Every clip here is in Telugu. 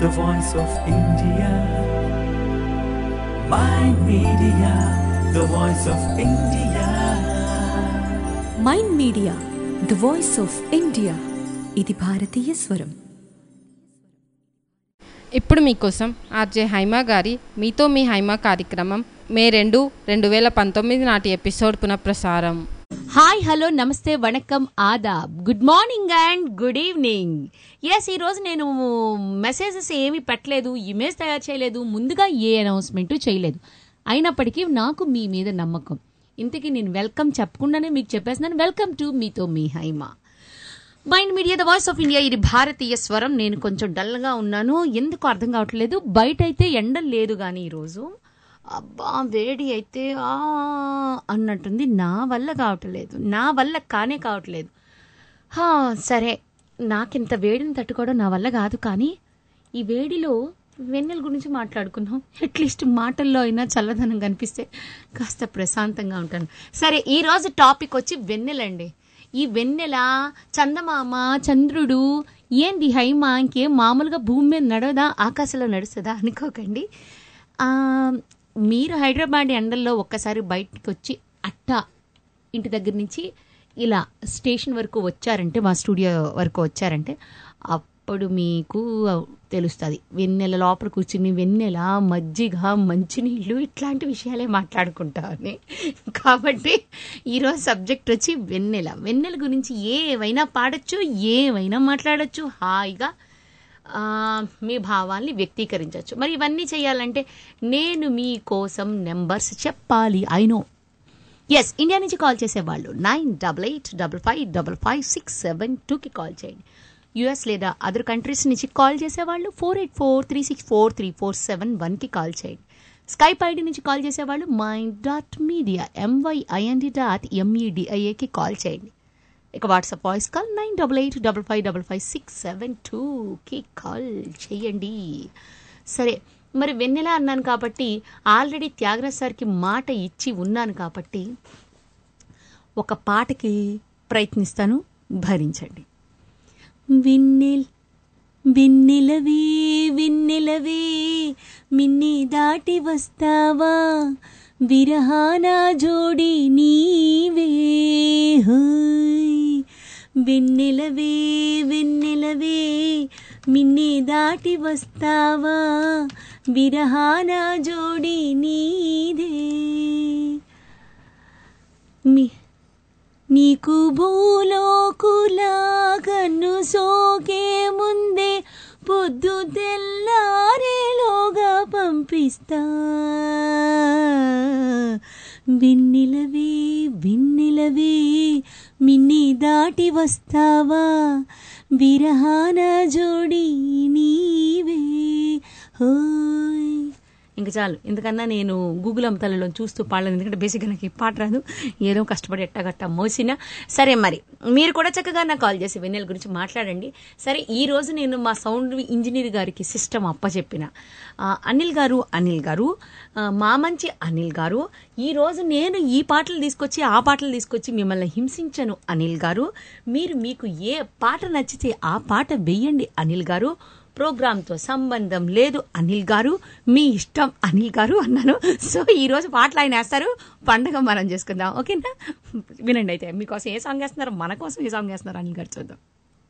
the voice of India. My media, the voice of India. Mind media the voice of India ఇది భారతీయ స్వరం ఇప్పుడు మీకోసం ఆర్జే హైమా గారి మీతో మీ హైమా కార్యక్రమం మే రెండు రెండు వేల పంతొమ్మిది నాటి ఎపిసోడ్ పునఃప్రసారం హాయ్ హలో నమస్తే వణకం ఆదాబ్ good morning and good evening yes ఈరోజు నేను మెసేజెస్ ఏమీ పెట్టలేదు ఇమేజ్ తయారు చేయలేదు ముందుగా ఏ అనౌన్స్మెంట్ చేయలేదు అయినప్పటికీ నాకు మీ మీద నమ్మకం ఇంతకీ నేను వెల్కమ్ చెప్పకుండానే మీకు చెప్పేస్తున్నాను వెల్కమ్ టు మీతో మీ Haima mind media the voice of India ఇది భారతీయ స్వరం నేను కొంచెం డల్గా ఉన్నాను ఎందుకు అర్థం కావట్లేదు బయట అయితే ఎండ లేదు కానీ ఈరోజు అబ్బా వేడి అయితే ఆ అన్నట్టుంది నా వల్ల కావట్లేదు నా వల్ల కానే కావట్లేదు హా, సరే నాకింత వేడిని తట్టుకోవడం నా వల్ల కాదు కానీ ఈ వేడిలో వెన్నెల గురించి మాట్లాడుకున్నాం అట్లీస్ట్ మాటల్లో అయినా చల్లదనం కనిపిస్తే కాస్త ప్రశాంతంగా ఉంటాను సరే ఈరోజు టాపిక్ వచ్చి వెన్నెలండి ఈ వెన్నెల చందమామ చంద్రుడు ఏంది హైమా ఇంకేం మామూలుగా భూమి మీద నడవదా ఆకాశంలో నడుస్తుందా అనుకోకండి ఆ, మీరు హైదరాబాద్ ఎండల్లో ఒక్కసారి బయటికి వచ్చి అట్టా ఇంటి దగ్గర నుంచి ఇలా స్టేషన్ వరకు వచ్చారంటే మా స్టూడియో వరకు వచ్చారంటే అప్పుడు మీకు తెలుస్తుంది వెన్నెల లోపల కూర్చుని వెన్నెల మజ్జిగ మంచినీళ్ళు ఇట్లాంటి విషయాలే మాట్లాడుకుంటామని కాబట్టి ఈరోజు సబ్జెక్ట్ వచ్చి వెన్నెల వెన్నెల గురించి ఏవైనా పాడొచ్చు ఏవైనా మాట్లాడొచ్చు హాయిగా ఆ, మీ భావాల్ని వ్యక్తీకరించవచ్చు మరి ఇవన్నీ చేయాలంటే నేను మీ కోసం నెంబర్స్ చెప్పాలి ఐ నో ఎస్ ఇండియా నుంచి కాల్ చేసేవాళ్ళు nine double eight double five double five six seven టూకి కాల్ చేయండి యుఎస్ లేదా అదర్ కంట్రీస్ నుంచి కాల్ చేసేవాళ్ళు four eight four three six four three four seven వన్కి కాల్ చేయండి స్కైప్ ఐడి నుంచి కాల్ చేసేవాళ్ళు mind dot media M Y I N D dot ఎంఈడిఐఏకి కాల్ చేయండి ఇక WhatsApp voice call nine double eight double five double five six seven టూకి కాల్ చేయండి సరే మరి వెన్నెల అన్నాను కాబట్టి ఆల్రెడీ త్యాగరాజ్ సార్కి మాట ఇచ్చి ఉన్నాను కాబట్టి ఒక పాటకి ప్రయత్నిస్తాను భరించండి విన్నెల్ విన్నెలవే విన్నెలవే మిన్ని దాటి వస్తావా విరహాన జోడి నీవే హోయ్ వెన్నెలవే వెన్నెలవే మిన్ని దాటి వస్తావా విరహాన జోడి నీదే మీ నీకు భూలోకులా కన్ను సోకే ముందే పొద్దు తెల్లారేలోగా పంపిస్తా వెన్నెలవే వెన్నెలవే మిన్ని దాటి వస్తావా విరహాన జోడి నీవే హోయ్ ఇంకా చాలు ఎందుకన్నా నేను గూగుల్ అమ్మతలలో చూస్తూ పాడలేను ఎందుకంటే బేసిక్గా నాకు ఈ పాట రాదు ఏదో కష్టపడి ఎట్టగట్ట మోసిన సరే మరి మీరు కూడా చక్కగా నాకు కాల్ చేసి వెన్నెల గురించి మాట్లాడండి సరే ఈ రోజు నేను మా సౌండ్ ఇంజనీర్ గారికి సిస్టమ్ అప్పచెప్పిన ఆ, అనిల్ గారు అనిల్ గారు ఆ, మా మంచి అనిల్ గారు ఈ రోజు నేను ఈ పాటలు తీసుకొచ్చి ఆ పాటలు తీసుకొచ్చి మిమ్మల్ని హింసించను అనిల్ గారు మీరు మీకు ఏ పాట నచ్చితే ఆ పాట వెయ్యండి అనిల్ గారు ప్రోగ్రామ్తో సంబంధం లేదు అనిల్ గారు మీ ఇష్టం అనిల్ గారు అన్నాను సో ఈ రోజు పాటలు ఆయన వేస్తారు పండగ మనం చేసుకుందాం ఓకేనా వినండి అయితే మీకోసం ఏ సాంగ్ వేస్తున్నారు మన కోసం ఏ సాంగ్ వేస్తున్నారు అనిల్ గారు చూద్దాం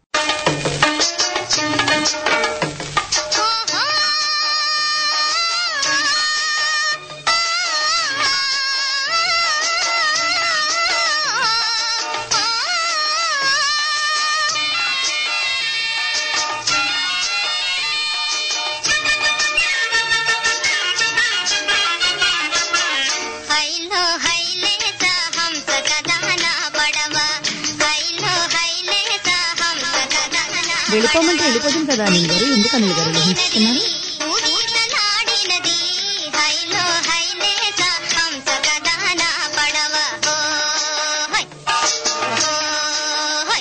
హైలో హైలేసా హంస కథనా పడవ హైలో హైలేసా హంస కథనా వెళ్ళిపోమంటే వెళ్ళిపోతుంది కదా అనిల్ గారు ఎందుకు అనిల్ గారు ఇలా హింసిస్తున్నారు ఊగిసలాడినది హైలో హైలేసా హంస కథనా పడవ ఓ హై ఓ హై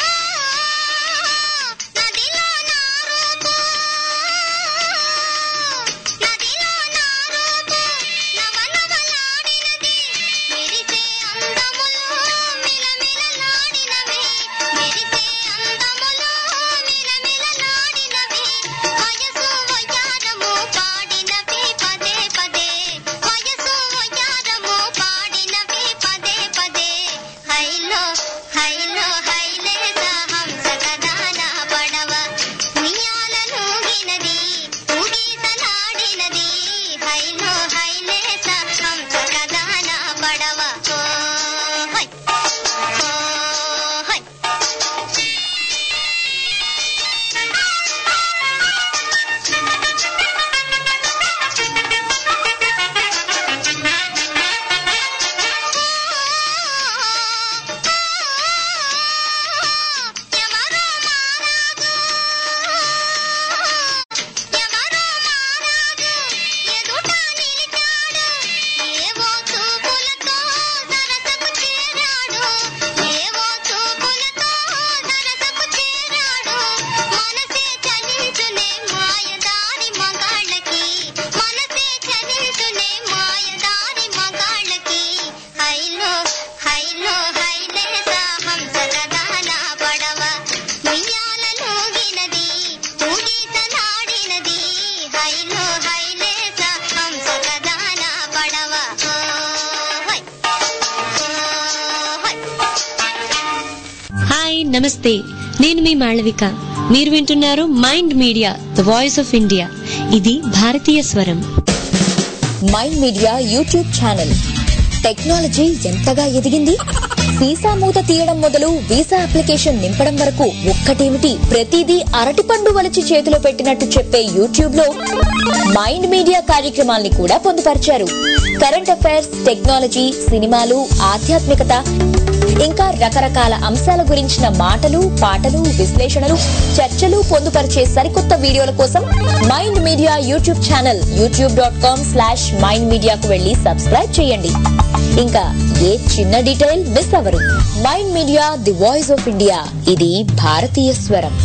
నదిలో నా రూపు హైలో హైలేస హంస కదాన పడవ ఓ హై ఓ హై ఎవరో మారాదు ఎవరో మారాదు ఎదుట నిలిచాడు ఏవో చూపులతో సరసకు చేరాడు ఏవో చూపులతో సరసకు చేరాడు మనసే చలించునే మాయదారి మగాళ్ళకి మనసే చలించునే మాయదారి మగాళ్ళకి హైలో హైలో హైలేస హంస కదాన పడవ ఉయ్యాలలోగినది ఊగిసలాడినది హైలో హైలేస హంస కదాన పడవ ఓ హై ఓ హై హాయ్ నమస్తే నేను మీ మాళవిక మీరు వింటున్నారు mind media the voice of India ఇది భారతీయ స్వరం mind media YouTube channel technology ఎంతగా ఎదిగింది వీసా మూత తీయడం మొదలు వీసా అప్లికేషన్ నింపడం వరకు ఒక్కటేమిటి ప్రతిదీ అరటిపండు వలిచి చేతిలో పెట్టినట్టు చెప్పే యూట్యూబ్ లో మైండ్ మీడియా కార్యక్రమాల్ని కూడా పొందుపరిచారు కరెంట్ అఫైర్స్ టెక్నాలజీ సినిమాలు ఆధ్యాత్మికత ఇంకా రకరకాల అంశాల గురించిన మాటలు పాటలు విశ్లేషణలు చర్చలు పొందుపరిచే సరికొత్త వీడియోల కోసం mind media YouTube channel YouTube dot com slash mind మీడియాకు వెళ్లి సబ్స్క్రైబ్ చేయండి ఇంకా ఏ చిన్న డీటెయిల్ మిస్ అవ్వరు mind media the voice of India ఇది భారతీయ స్వరం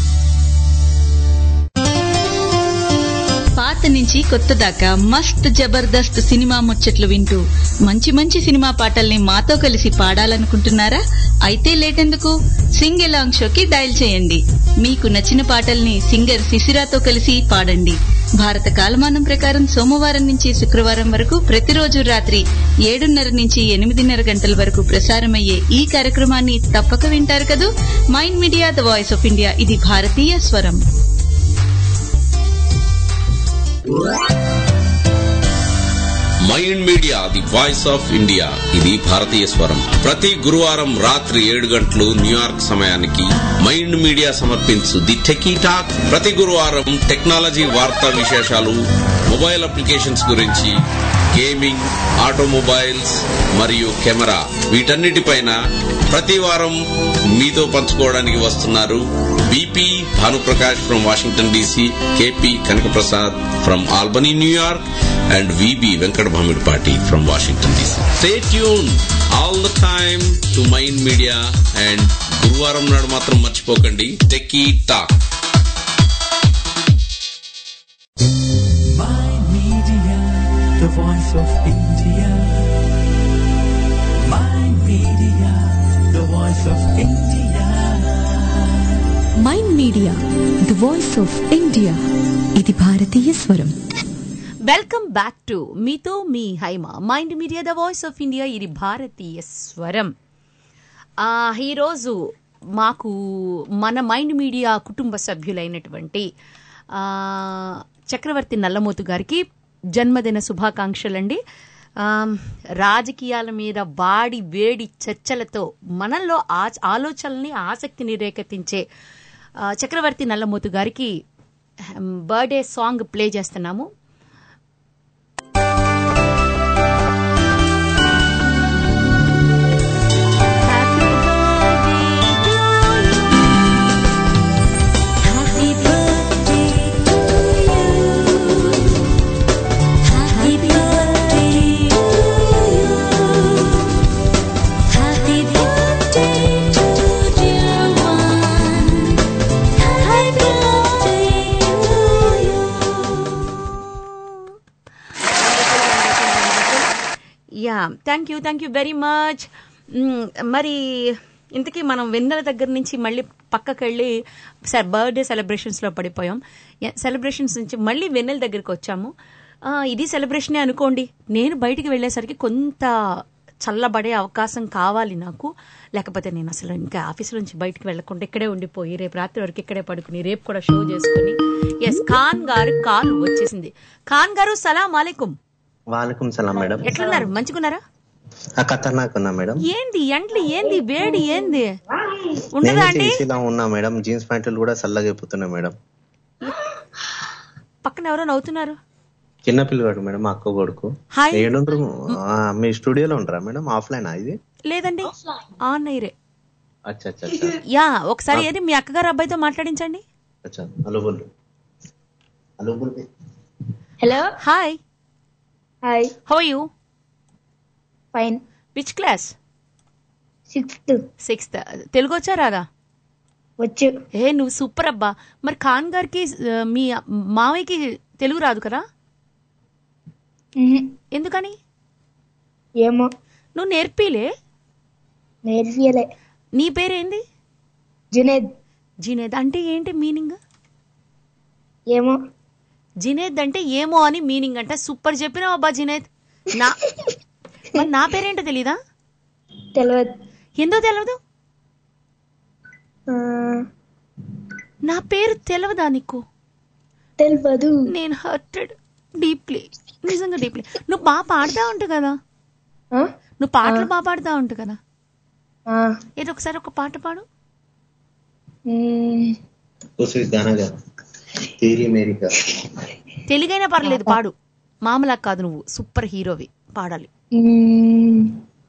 పాత నుంచి కొత్త దాకా మస్త్ జబర్దస్త్ సినిమా ముచ్చట్లు వింటూ మంచి మంచి సినిమా పాటల్ని మాతో కలిసి పాడాలనుకుంటున్నారా అయితే లేటెందుకు సింగ్ ఎలాంగ్ షోకి డయల్ చేయండి మీకు నచ్చిన పాటల్ని సింగర్ శిశిరాతో కలిసి పాడండి భారత కాలమానం ప్రకారం సోమవారం నుంచి శుక్రవారం వరకు ప్రతిరోజు రాత్రి ఏడున్నర నుంచి ఎనిమిదిన్నర గంటల వరకు ప్రసారమయ్యే ఈ కార్యక్రమాన్ని తప్పక వింటారు కదూ mind media the voice of India ఇది భారతీయ స్వరం mind media the voice of India ఇది భారతీయ స్వరం ప్రతి గురువారం రాత్రి ఏడు గంటలు న్యూయార్క్ సమయానికి మైండ్ మీడియా సమర్పించు ది టెకీ టాక్ ప్రతి గురువారం టెక్నాలజీ వార్తా విశేషాలు మొబైల్ అప్లికేషన్స్ గురించి గేమింగ్ ఆటోమొబైల్స్ మరియు కెమెరా వీటన్నిటిపైన ప్రతి వారం మీతో పంచుకోవడానికి వస్తున్నారు BP Bhanuprakash from Washington DC KP Kanakaprasad from Albany New York and VB Venkata Bhamidipati from Washington DC stay tune all the time to mind media and గురువారం నాడు మాత్రం మర్చిపోకండి techie talk Mind Media, the voice of India. Mind Media, the voice of India. Mind media the voice of India ఇది భారతీయ స్వరం వెల్కమ్ బ్యాక్ టు మీతో మీ Haima mind media the voice of India ఇది భారతీయ స్వరం ఆ, ఈరోజు మాకు మన మైండ్ మీడియా కుటుంబ సభ్యులైనటువంటి ఆ, చక్రవర్తి నల్లమోతు గారికి జన్మదిన శుభాకాంక్షలండి ఆ, రాజకీయాల మీద వాడి వేడి చర్చలతో మనల్లో ఆ- ఆలోచనల్ని ఆసక్తిని రేకెత్తించే ఆ, చక్రవర్తి నల్లమోతు గారికి బర్త్డే సాంగ్ ప్లే చేస్తున్నాము yeah thank you thank you very much మరి ఇంతకీ మనం వెన్నెల దగ్గర నుంచి మళ్ళీ పక్కకి వెళ్ళి బర్త్డే సెలబ్రేషన్స్లో పడిపోయాం సెలబ్రేషన్స్ నుంచి మళ్ళీ వెన్నెల దగ్గరికి వచ్చాము ఆ, ఇది సెలబ్రేషనే అనుకోండి నేను బయటికి వెళ్ళేసరికి కొంత చల్లబడే అవకాశం కావాలి నాకు లేకపోతే నేను అసలు ఇంకా ఆఫీస్ నుంచి బయటికి వెళ్లకుండా ఇక్కడే ఉండిపోయి రేపు రాత్రి వరకు ఇక్కడే పడుకుని రేపు కూడా షో చేసుకుని ఎస్ ఖాన్ గారు కాల్ వచ్చేసింది ఖాన్ గారు సలాం అలైకుం వాలేకుం సలాం మేడం ఎట్లున్నారు మంచిగున్నారా ఆ ఖతర్నాక్ ఉన్నా మేడం ఏంది ఎండ్లు ఏంది వేడి ఏంది నేను ఉండదా అండి ఏసీలో ఉన్నా మేడం జీన్స్ ప్యాంట్లు కూడా చల్లగా అయిపోతున్నాయి మేడం పక్కన ఎవరో నవ్వుతున్నారు చిన్న పిల్లగాడు మేడం మా అక్క కొడుకు హాయ్. ఏడుండ్రు ఆ, మీ స్టూడియోలో ఉంటారా మేడం ఆఫ్లైన్ ఇది లేదండి ఆన్ అయ్యరే అచ్చా అచ్చా అచ్చా యా ఒకసారి ఏది మీ అక్కగారు అబ్బాయితో మాట్లాడించండి అచ్చా హలో బోల్ హలో బోల్ hello hi hi how you fine which class sixth sixth Telugu వచ్చా రాదా వచ్చు ఏ నువ్వు సూపర్ అబ్బా మరి ఖాన్ గారికి ఆ, మీ మావయ్యకి తెలుగు రాదు కదా ఎందుకని ఏమో నువ్వు నేర్పిలే నేర్పియలే నీ పేరేంది జునేద్ జినేద్ అంటే ఏంటి మీనింగ్ ఏమో జినేద్ అంటే ఏమో అని మీనింగ్ అంటే సూపర్ చెప్పినావు అబ్బా జినేద్ నా మరి నా పేరేంటో తెలీదా తెలియదు ఎందుకు తెలియదు ఆ, నా పేరు తెలియదా నీకు తెలియదు నేను హర్టెడ్ డీప్లీ నిజంగా డీప్లీ నువ్వు బాగా పాడుతా ఉంటావు కదా ఆ? నువ్వు పాటలు బాగా పాడుతా ఉంటావు కదా ఆ, ఏదో ఒకసారి ఒక పాట పాడు మ్మ్, ఉసి గానగా తేరీ మేరీ కా తెలుగైనా పర్లేదు పాడు మామూలా కాదు నువ్వు సూపర్ హీరోవి పాడాలి మ్మ్,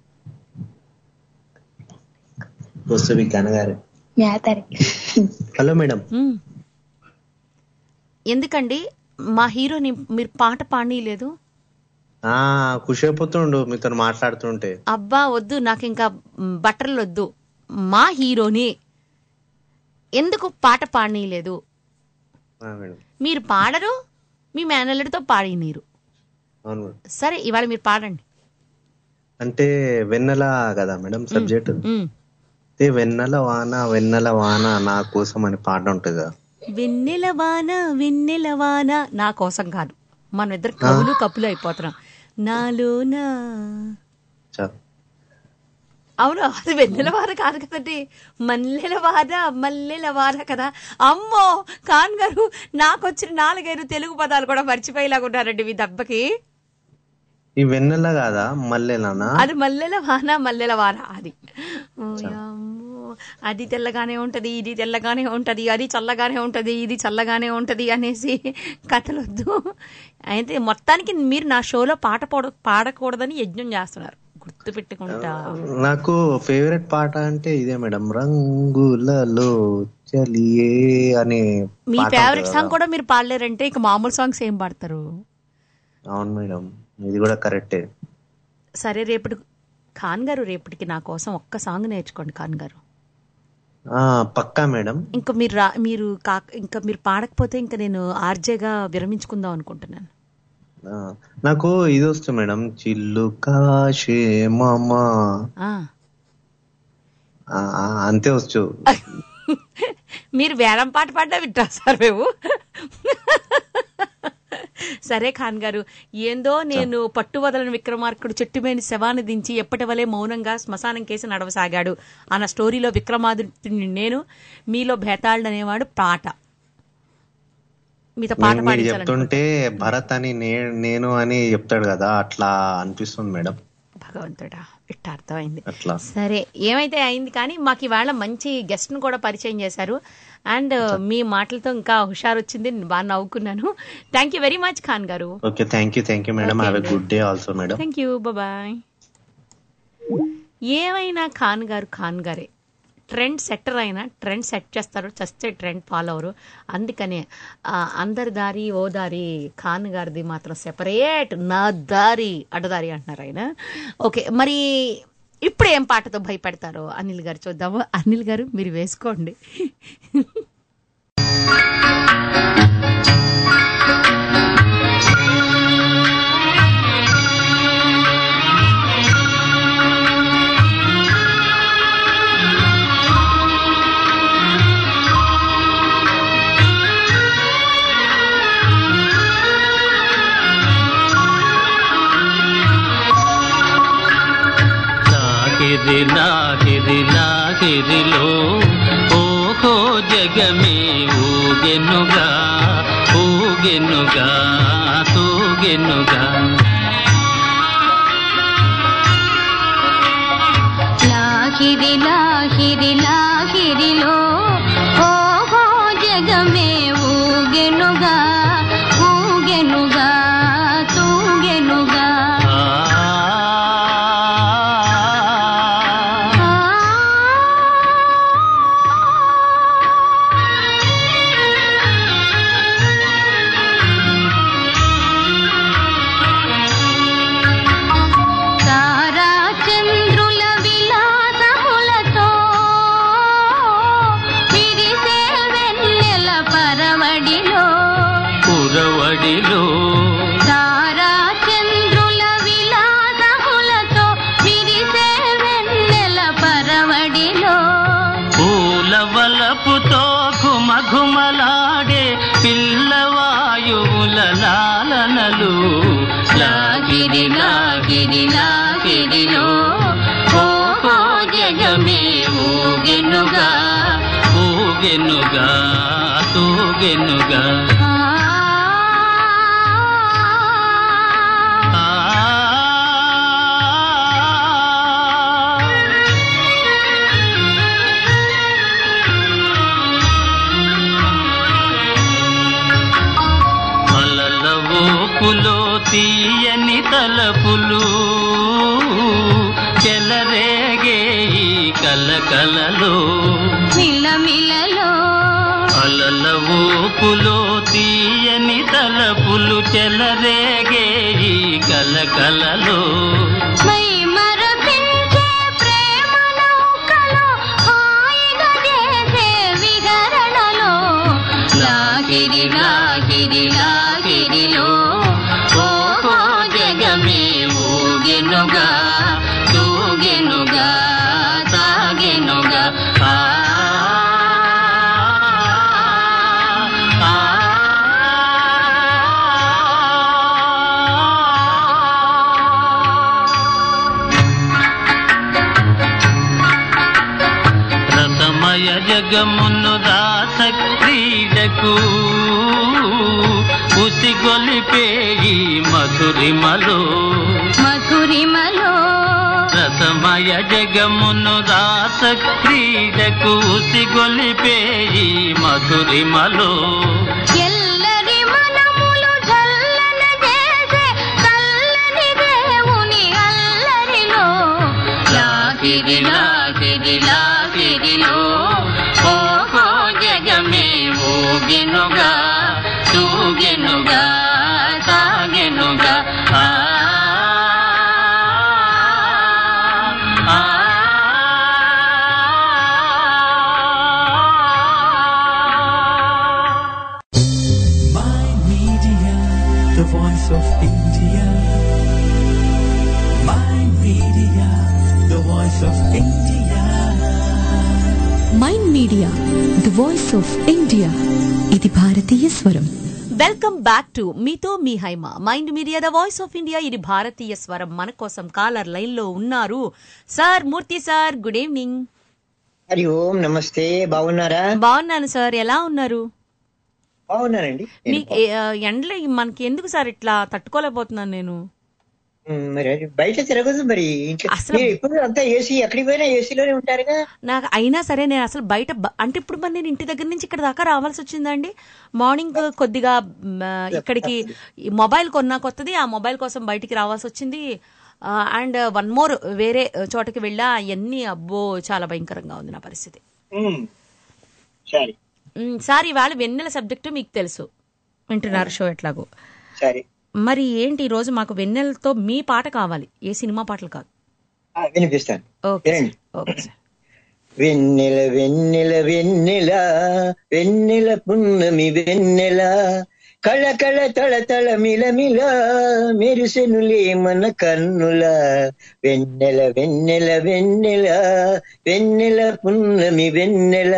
ఉసి గానగారు మ్యాతరి హలో మేడం మ్మ్. ఎందుకండి మా హీరోని మీరు పాట పాడనీయలేదు ఆ ఖుషి అయిపోతుండు మీతో మాట్లాడుతుంటే అబ్బా వద్దు నాకు ఇంకా మ్, బట్టలు వద్దు మా హీరోని ఎందుకు పాట పాడనీయలేదు ఆ, మేడం మీరు పాడరు మీ మేనల్లుడితో పాడినీరు అవును మేడం సరే ఇవాళ మీరు పాడండి అంటే వెన్నెల కదా మేడం సబ్జెక్ట్ మ్. ఏ వెన్నెల వాన వెన్నెల వాన నా కోసం అని పాట ఉంటుంది కదా వెన్నెల వాన వెన్నెల వాన నా కోసం కాదు మనం ఇద్దరు కవులు కప్పులు అయిపోతున్నాం నాలోనా చా- అవును అది వెన్నెల వార కాదు కదండి మల్లెల వార మల్లెల వార కదా అమ్మో ఖాన్ గారు నాకు వచ్చిన నాలుగైదు తెలుగు పదాలు కూడా మర్చిపోయేలాగా ఉన్నారండి మీ దెబ్బకి ఈ వెన్నెల కాదా మల్లెలనా అది మల్లెల వాన మల్లెల వార అది ఓ యమ్మో. అది తెల్లగానే ఉంటది ఇది తెల్లగానే ఉంటది అది చల్లగానే ఉంటది ఇది చల్లగానే ఉంటది అనేసి కథలొద్దు అయితే మొత్తానికి మీరు నా షోలో పాట పాడ పాడకూడదని యజ్ఞం చేస్తున్నారు గుర్తు పెట్టుకుంటా నాకు ఫేవరెట్ పాట అంటే ఇదే మేడం రంగులలో చలియే అనే మీ పాట ఫేవరెట్ ఉంటుంది సాంగ్ కదా. కూడా మీరు పాడలేరంటే ఇక మామూలు సాంగ్స్ ఏం పాడతారు అవును మేడం ఇది కూడా కరెక్టే సరే రేపటి ఖాన్ గారు రేపటికి నా కోసం ఒక్క సాంగ్ నేర్చుకోండి ఖాన్ గారు ఆ పక్కా మేడం ఇంకా మీరు రా మీరు కా ఇంకా మీరు పాడకపోతే ఇంకా నేను ఆర్జేగా విరమించుకుందాం అనుకుంటున్నాను ఆ, నాకు ఇది వస్తుంది మేడం చిల్లు కాశే మామా ఆ. ఆ, ఆ, అంతే వచ్చు మీరు వేలం పాట పాడ్డా వింటా సార్ మేము సరే ఖాన్ గారు ఏందో నేను పట్టు వదలని విక్రమార్కుడు చెట్టుమేని శవాన్ని దించి ఎప్పటి వలె మౌనంగా శ్మశానం కేసి నడవసాగాడు అన్న స్టోరీలో విక్రమాదిత్యుని నేను మీలో భేతాళుడు అనేవాడు పాట మీతో పాట మీరు- మీరు పాడించాలను చెప్తుంటే భరత్ అని నే- నేను అని చెప్తాడు కదా అట్లా అనిపిస్తుంది మేడం భగవంతుడా ఇట్ట అర్థమైంది అట్లా సరే ఏమైతే అయింది కానీ మాకు ఇవాళ మంచి గెస్ట్ ను కూడా పరిచయం చేశారు అండ్ మీ మాటలతో ఇంకా హుషారు వచ్చింది నేను బాగా నవ్వుకున్నాను thank you very much Khan గారు okay thank you thank you madam Okay have a అండి. Good day also madam thank you bye ఏమైనా ఖాన్ గారు ఖాన్ గారే ట్రెండ్ సెట్టర్ అయినా ట్రెండ్ సెట్ చేస్తారు చస్తే ట్రెండ్ ఫాలో అవరు అందుకనే ఆ, అందరి దారి ఓ దారి ఖాన్ గారిది మాత్రం సెపరేట్ నా దారి అడ్డదారి అంటున్నారు ఆయన ఓకే మరి ఇప్పుడు ఏం పాటతో భయపెడతారో అనిల్ గారు చూద్దాము అనిల్ గారు మీరు వేసుకోండి ఆ లాహిరి లాహిరి లాహిరిలో ఓహో జగమే ఊగెనుగా ఊగెనుగా తూగెనుగా లాహిరి లాహిరి లాహిరిలో ఓహో జగమే ఊగెనుగా ఊగెనుగా తూగెనుగా తారా చంద్రుల విలాసములతో విరిసే వెన్నెల పరవడిలో పురవడిలో తారా చంద్రుల విలాసములతో విరిసే వెన్నెల పరవడిలో పూల వలపుతో ఘుమఘుమలాడే పిల్లవాయువుల లాలనలు లాగిరి లాగిరి లాగిరిలో ఓహో జగమే ఊగెనుగా ఊగెనుగా తూగెనుగా అలల ఊపులో తీయని తలపులు చెలరేగే ఈ కలకలలో మిలమిలలో అలల ఊపులో తీయని తలపులు చెలరేగే ఈ కలకలలో మై మరపించే ప్రేమ నౌకలో హాయిగా చేసే విహరణలో లాగిరి లాగిరి లాగిరిలో ఓహో జగమే ఊగెనుగా తూగెనుగా తాగెనుగా ఆ రసమయ జగమును రాస క్రీడకు ఉసిగొలిపే ఈ మధురిమలో మధురిమలో రసమయ జగమును రాస క్రీడకు ఉసిగొలిపే ఈ మధురిమలో ఎల్లరి మనములు చల్లన చేసే చల్లని దేవుని అల్లరిలో లాగిరి లాగిరి లాగిరిలో ఓహో జగమే ఊగెనుగా తూగెనుగా సాగెనుగా ఆ ఆ My Media, the voice of India. My Media, the voice of India. Mind media the voice of India ఇది భారతీయ స్వరం వెల్కమ్ బ్యాక్ టు మీతో మీ Haima mind media the voice of India ఇది భారతీయ స్వరం మన కోసం కాలర్ లైన్ లో ఉన్నారు sir Murthy sir good evening Hari Om నమస్తే బాగున్నారా బాగున్నాను సార్ ఎలా ఉన్నారు బాగున్నానండి మీ ఎండలు మనకి ఎందుకు సార్ ఇట్లా తట్టుకోలేకపోతున్నాను నేను ఉమ్, మరి అది బయట తిరగదు మరి ఇంట్లో అసలు- మీరు ఇప్పుడు అంతా ఏసీ ఎక్కడికి పోయినా ఏసీలోనే ఉంటారుగా నాకు అయినా సరే నేను అసలు బయట బ- అంటే ఇప్పుడు మరి నేను ఇంటి దగ్గర నుంచి ఇక్కడ దాకా రావాల్సి వచ్చిందండి మార్నింగ్ కొద్దిగా మ్, ఇక్కడికి ఈ మొబైల్ కొన్నా కొత్తది ఆ మొబైల్ కోసం బయటికి రావాల్సి వచ్చింది అండ్ వన్ మోర్ వేరే చోటకి వెళ్ళా అవన్నీ అబ్బో చాలా భయంకరంగా ఉంది నా పరిస్థితి ఉమ్, సరే మ్, సార్ ఇవాళ వెన్నెల సబ్జెక్టు మీకు తెలుసు వింటున్నారు షో ఎట్లాగో సరే మరి ఏంటి ఈ రోజు మాకు వెన్నెలతో మీ పాట కావాలి ఏ సినిమా పాటలు కాదు ఆ, వినిపిస్తాను ఓకే వినండి ఓకే సార్ వెన్నెల వెన్నెల వెన్నెల వెన్నెల పున్నమి వెన్నెల కళ కళ తళ తళ మిల మిల మెరిసెనులే మన కన్నుల వెన్నెల వెన్నెల వెన్నెల వెన్నెల పున్నమి వెన్నెల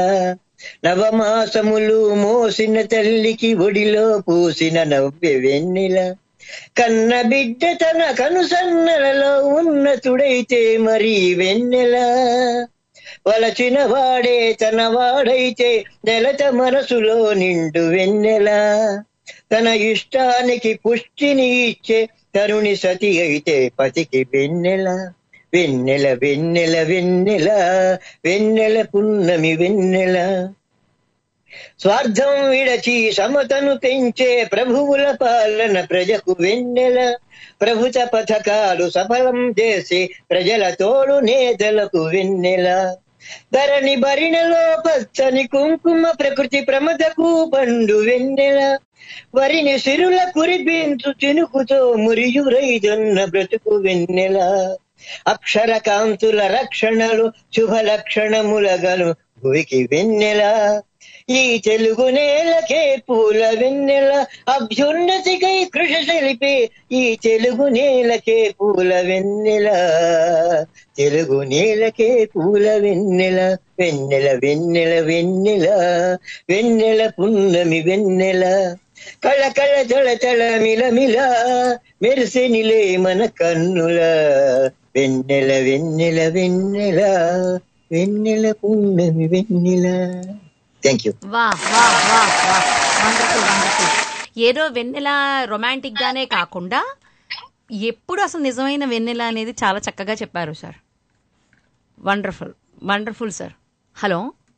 నవమాసములు మోసిన తల్లికి ఒడిలో పూసిన నవ్వె వెన్నెల కన్న బిడ్డ తన కనుసన్నలలో ఉన్నతుడైతే మరి వెన్నెల వలచిన వాడే తన వాడైతే నెలత మనసులో నిండు వెన్నెల తన ఇష్టానికి పుష్టిని ఇచ్చే తరుణి సతి అయితే పతికి వెన్నెల వెన్నెల వెన్నెల వెన్నెల వెన్నెల పున్నమి వెన్నెల స్వార్థం విడచి సమతను పెంచే ప్రభువుల పాలన ప్రజకు వెన్నెల ప్రభుత్వ పథకాలు సఫలం చేసి ప్రజల తోడు నేతలకు వెన్నెల ధరణి బరిణలో పచ్చని కుంకుమ ప్రకృతి ప్రమదకు పండు వెన్నెల వరిని సిరుల కురిపించు చినుకుతో మురియురైదన్న బ్రతుకు వెన్నెల అక్షర కాంతుల రక్షణలు శుభ లక్షణములగను భూమికి వెన్నెల ఈ తెలుగు నేలకే పూల వెన్నెల అభ్యున్నతికై కృషి తెలిపే ఈ తెలుగు నేలకే పూల వెన్నెల తెలుగు నేలకే పూల వెన్నెల వెన్నెల వెన్నెల వెన్నెల వెన్నెల పున్నమి వెన్నెల కళ కళ తళ తళ మిల మిల మెరిసెనిలే మన కన్నుల వెన్నెల వెన్నెల వెన్నెల వెన్నెల పున్నమి వెన్నెల థ్యాంక్ యూ వా వా వా వా వండర్ఫుల్ వండర్ఫుల్ ఏదో వెన్నెల రొమాంటిక్ గానే కాకుండా ఎప్పుడు అసలు నిజమైన వెన్నెల అనేది చాలా చక్కగా చెప్పారు sir wonderful wonderful sir hello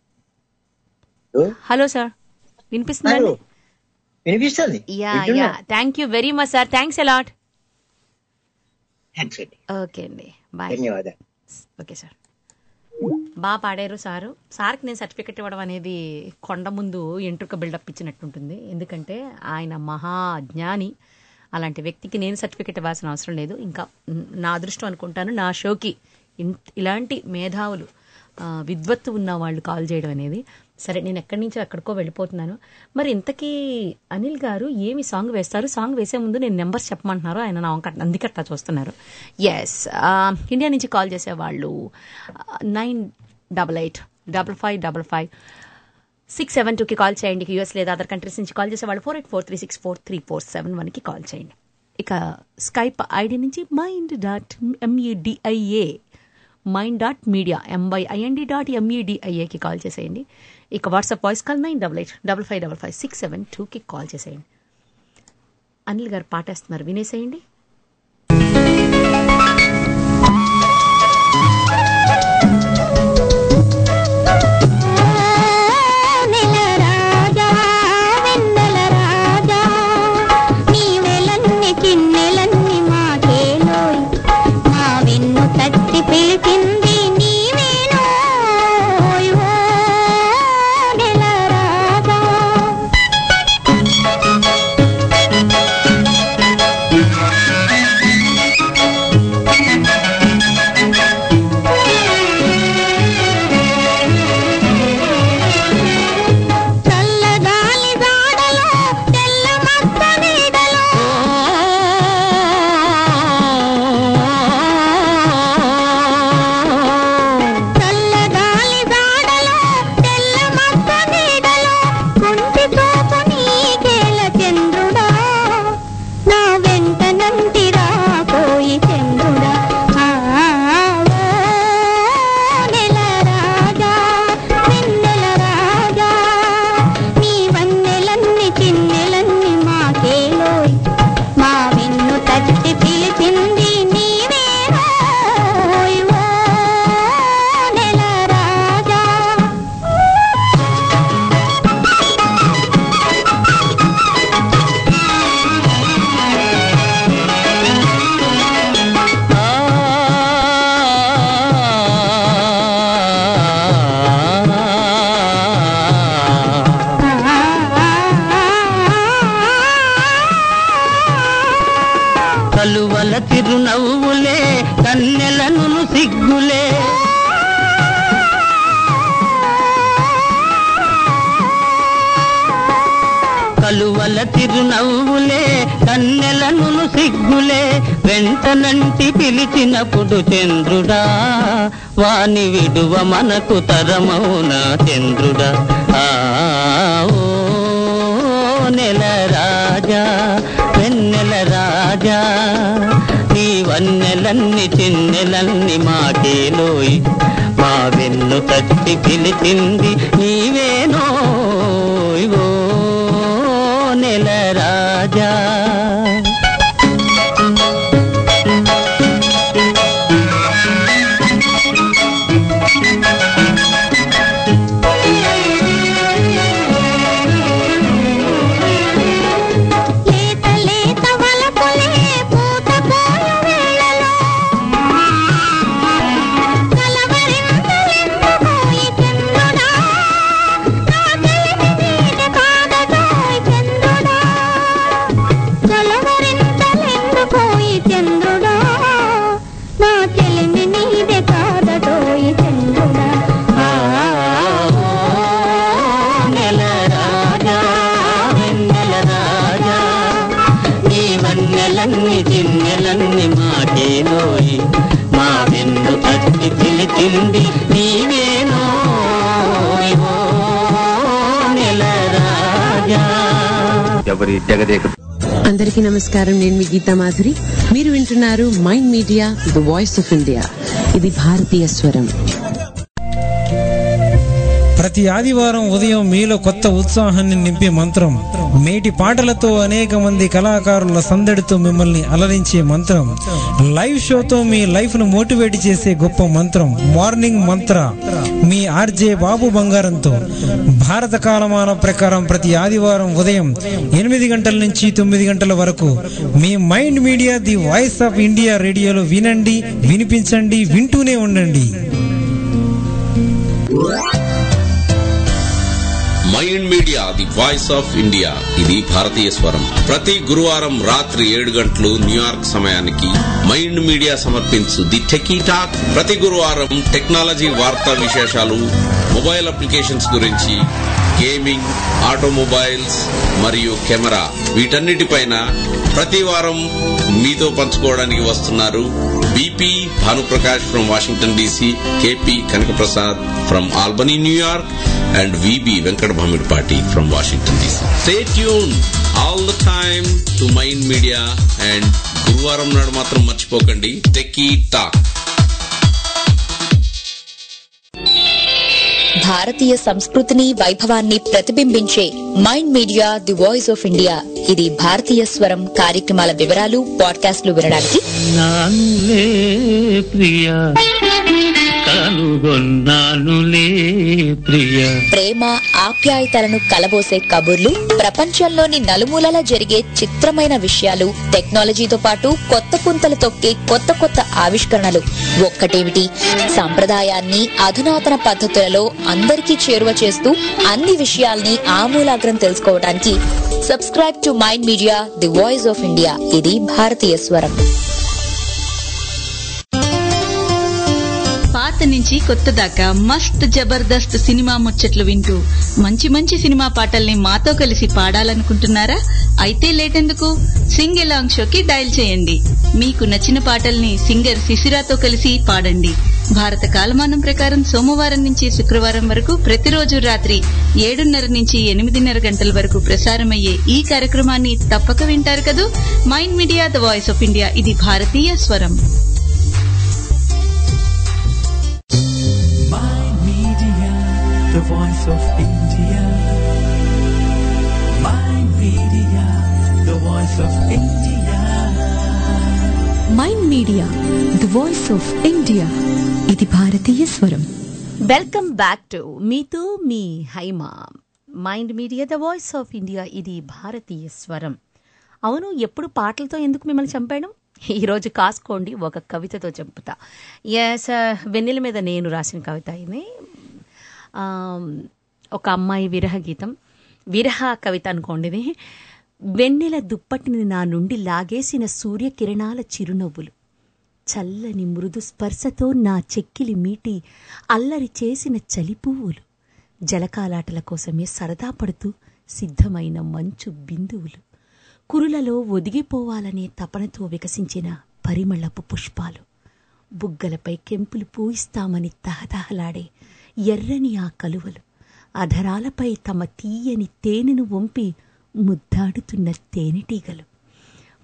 hello sir వినిపిస్తుందండి వినిపిస్తుంది yeah yeah thank you very much sir thanks a lot thanks అండి ఓకే అండి బాయ్ ధన్యవాదాలు ఓకే సార్ బాగా పాడారు సారు సార్కి నేను సర్టిఫికెట్ ఇవ్వడం అనేది కొండ ముందు ఎంట్రుక బిల్డప్ ఇచ్చినట్టుంటుంది ఎందుకంటే ఆయన మహా జ్ఞాని అలాంటి వ్యక్తికి నేను సర్టిఫికెట్ ఇవ్వాల్సిన అవసరం లేదు ఇంకా న- నా అదృష్టం అనుకుంటాను నా షోకి ఇన్- ఇలాంటి మేధావులు ఆ, విద్వత్తు ఉన్న వాళ్ళు కాల్ చేయడం అనేది సరే నేను ఎక్కడి నుంచో ఎక్కడికో వెళ్ళిపోతున్నాను మరి ఇంతకీ అనిల్ గారు ఏమి సాంగ్ వేస్తారు సాంగ్ వేసే ముందు నేను నెంబర్స్ చెప్పమంటున్నారు ఆయన నా వంక అందుకట్లా చూస్తున్నారు ఎస్ ఇండియా నుంచి కాల్ చేసేవాళ్ళు nine double eight double five double five six seven టూకి కాల్ చేయండి యూఎస్ లేదా అదర్ కంట్రీస్ నుంచి కాల్ చేసేవాళ్ళు four eight four three six four three four seven వన్కి కాల్ చేయండి ఇక స్కైప్ ఐడి నుంచి mind dot M E D I A mind dot media M Y I N D dot ఎంఈడిఐఏకి కాల్ చేసేయండి ఇక WhatsApp voice call nine double eight double five double five six seven టూకి కాల్ చేసేయండి అనిల్ గారు పాటేస్తున్నారు వినేసేయండి నెల రాజా వెన్నెల రాజా నీవెలన్ని కిన్నెలన్ని మాకేలోయ్ మా వెన్ను తట్టి పిలిచింది నీవేనోయ్ ఓ నెల రాజా చల్లగాలి జాడలో తెల్ల మచ్చ నీడలో చల్లగాలి జాడలో తెల్ల మచ్చ నీడలో కుంటి చూపు నీకేల చంద్రుడా నా వెంట నంటిరా పోయి చంద్రుడా ఆ, ఓ నెల రాజా వెన్నెల రాజా నీ వన్నెలన్ని చిన్నెలన్ని మాకేలోయ్ మా వెన్ను తట్టి పిలిచింది నీవేనోయ్ ఓ నెల రాజా కలువల తిరునవ్వులే కన్నెలను సిగ్గులే కలువల తిరునవ్వులే కన్నెలను సిగ్గులే వెంటనంటి పిలిచినప్పుడు చంద్రుడా వాని విడువ మనకు తరమౌనా చంద్రుడా ఆ ఓ నెల రాజా వెన్నెల రాజా రాజా నీ వన్నెలన్ని చిన్నెలన్ని మాటేలోయి మా వెన్ను తట్టి పిలిచింది నీవేనో ఓ నెల రాజా లేత లేత వలపులే పూత పోయ వేళలో కలవరింతలెందుకోయి చంద్రుడా నా చెలిమి నీటి కాదటోయ్ చంద్రుడా కలవరింతలెందుకోయి చంద్రుడా నా చెలిమి నీదే కాదటోయ్ చంద్రుడా ఆ నెల రాజా వెన్నెల రాజా నీ వన్నెలన్ని చిన్నెలన్ని మాటేలోయి మా వెన్ను తట్టి పిలిచింది నీవేనో ఓ నెల రాజా ఎవరి జగదేక అందరికీ నమస్కారం నేను మీ గీతా మాధురి మీరు వింటున్నారు mind media the voice of India ఇది భారతీయ స్వరం ప్రతి ఆదివారం ఉదయం మీలో కొత్త ఉత్సాహాన్ని నింపే మంత్రం మేటి పాటలతో అనేక మంది కళాకారుల సందడితో మిమ్మల్ని అలరించే మంత్రం లైవ్ షోతో మీ లైఫ్ ను మోటివేట్ చేసే గొప్ప మంత్రం మార్నింగ్ మంత్ర మీ ఆర్జే బాబు బంగారంతో భారత కాలమాన ప్రకారం ప్రతి ఆదివారం ఉదయం ఎనిమిది గంటల నుంచి తొమ్మిది గంటల వరకు మీ mind media the voice of India రేడియోలో వినండి వినిపించండి వింటూనే ఉండండి mind media the voice of India ఇది భారతీయ స్వరం ప్రతి గురువారం రాత్రి ఏడు గంటలు న్యూయార్క్ సమయానికి మైండ్ మీడియా సమర్పించు ది టెకీ టాక్ ప్రతి గురువారం టెక్నాలజీ వార్తా విశేషాలు మొబైల్ అప్లికేషన్స్ గురించి గేమింగ్ ఆటోమొబైల్స్ మరియు కెమెరా వీటన్నిటిపైన ప్రతి వారం మీతో పంచుకోవడానికి వస్తున్నారు BP Bhanuprakash from Washington DC KP Kanakaprasad from Albany New York and VB Venkat Bhamidpati from Washington DC. Stay tuned all the time to Mind Media and గురువారం నాడు మాత్రం మర్చిపోకండి టెకీ టాక్ భారతీయ సంస్కృతిని వైభవాన్ని ప్రతిబింబించే mind media the voice of India ఇది భారతీయ స్వరం కార్యక్రమాల వివరాలు పాడ్కాస్ట్లు వినడానికి నానులే ప్రియ కనుగొన్నానులే ప్రియ ప్రేమ ఆప్యాయతలను కలబోసే కబుర్లు ప్రపంచంలోని నలుమూలలా జరిగే చిత్రమైన విషయాలు టెక్నాలజీతో పాటు కొత్త పుంతలు తొక్కే కొత్త కొత్త ఆవిష్కరణలు ఒక్కటేమిటి సంప్రదాయాన్ని అధునాతన పద్ధతులలో అందరికీ చేరువ చేస్తూ అన్ని విషయాల్ని ఆమూలాగ్రం తెలుసుకోవడానికి subscribe to mind media the voice of India ఇది భారతీయ స్వరం పాత నుంచి కొత్త దాకా మస్త్ జబర్దస్త్ సినిమా ముచ్చట్లు వింటూ మంచి మంచి సినిమా పాటల్ని మాతో కలిసి పాడాలనుకుంటున్నారా అయితే లేటెందుకు సింగ్ ఎలాంగ్ షోకి డయల్ చేయండి మీకు నచ్చిన పాటల్ని సింగర్ శిశిరాతో కలిసి పాడండి భారత కాలమానం ప్రకారం సోమవారం నుంచి శుక్రవారం వరకు ప్రతిరోజు రాత్రి ఏడున్నర నుంచి ఎనిమిదిన్నర గంటల వరకు ప్రసారమయ్యే ఈ కార్యక్రమాన్ని తప్పక వింటారు కదూ mind media the voice of India ఇది భారతీయ స్వరం Mind Media, the voice of India. Mind Media, the voice of India. Mind media the voice of India ఇది భారతీయ స్వరం వెల్కమ్ బ్యాక్ టు మీతో మీ Haima mind media the voice of India ఇది భారతీయ స్వరం అవును ఎప్పుడు పాటలతో ఎందుకు మిమ్మల్ని చంపాను ఈరోజు కాసుకోండి ఒక కవితతో చంపుతా ఎస్ వెన్నెల మీద నేను రాసిన కవిత ఇది ఆ, ఒక అమ్మాయి విరహ గీతం విరహ కవిత అనుకోండి ఇది వెన్నెల దుప్పటిని నా నుండి లాగేసిన సూర్యకిరణాల చిరునవ్వులు చల్లని మృదు స్పర్శతో నా చెక్కిలి మీటి అల్లరి చేసిన చలి పువ్వులు జలకాలాటల కోసమే సరదా పడుతూ సిద్ధమైన మంచు బిందువులు కురులలో ఒదిగిపోవాలనే తపనతో వికసించిన పరిమళపు పుష్పాలు బుగ్గలపై కెంపులు పూయిస్తామని తహతహలాడే ఎర్రని ఆ కలువలు అధరాలపై తమ తీయని తేనెను వంపి ముద్దాడుతున్న తేనెటీగలు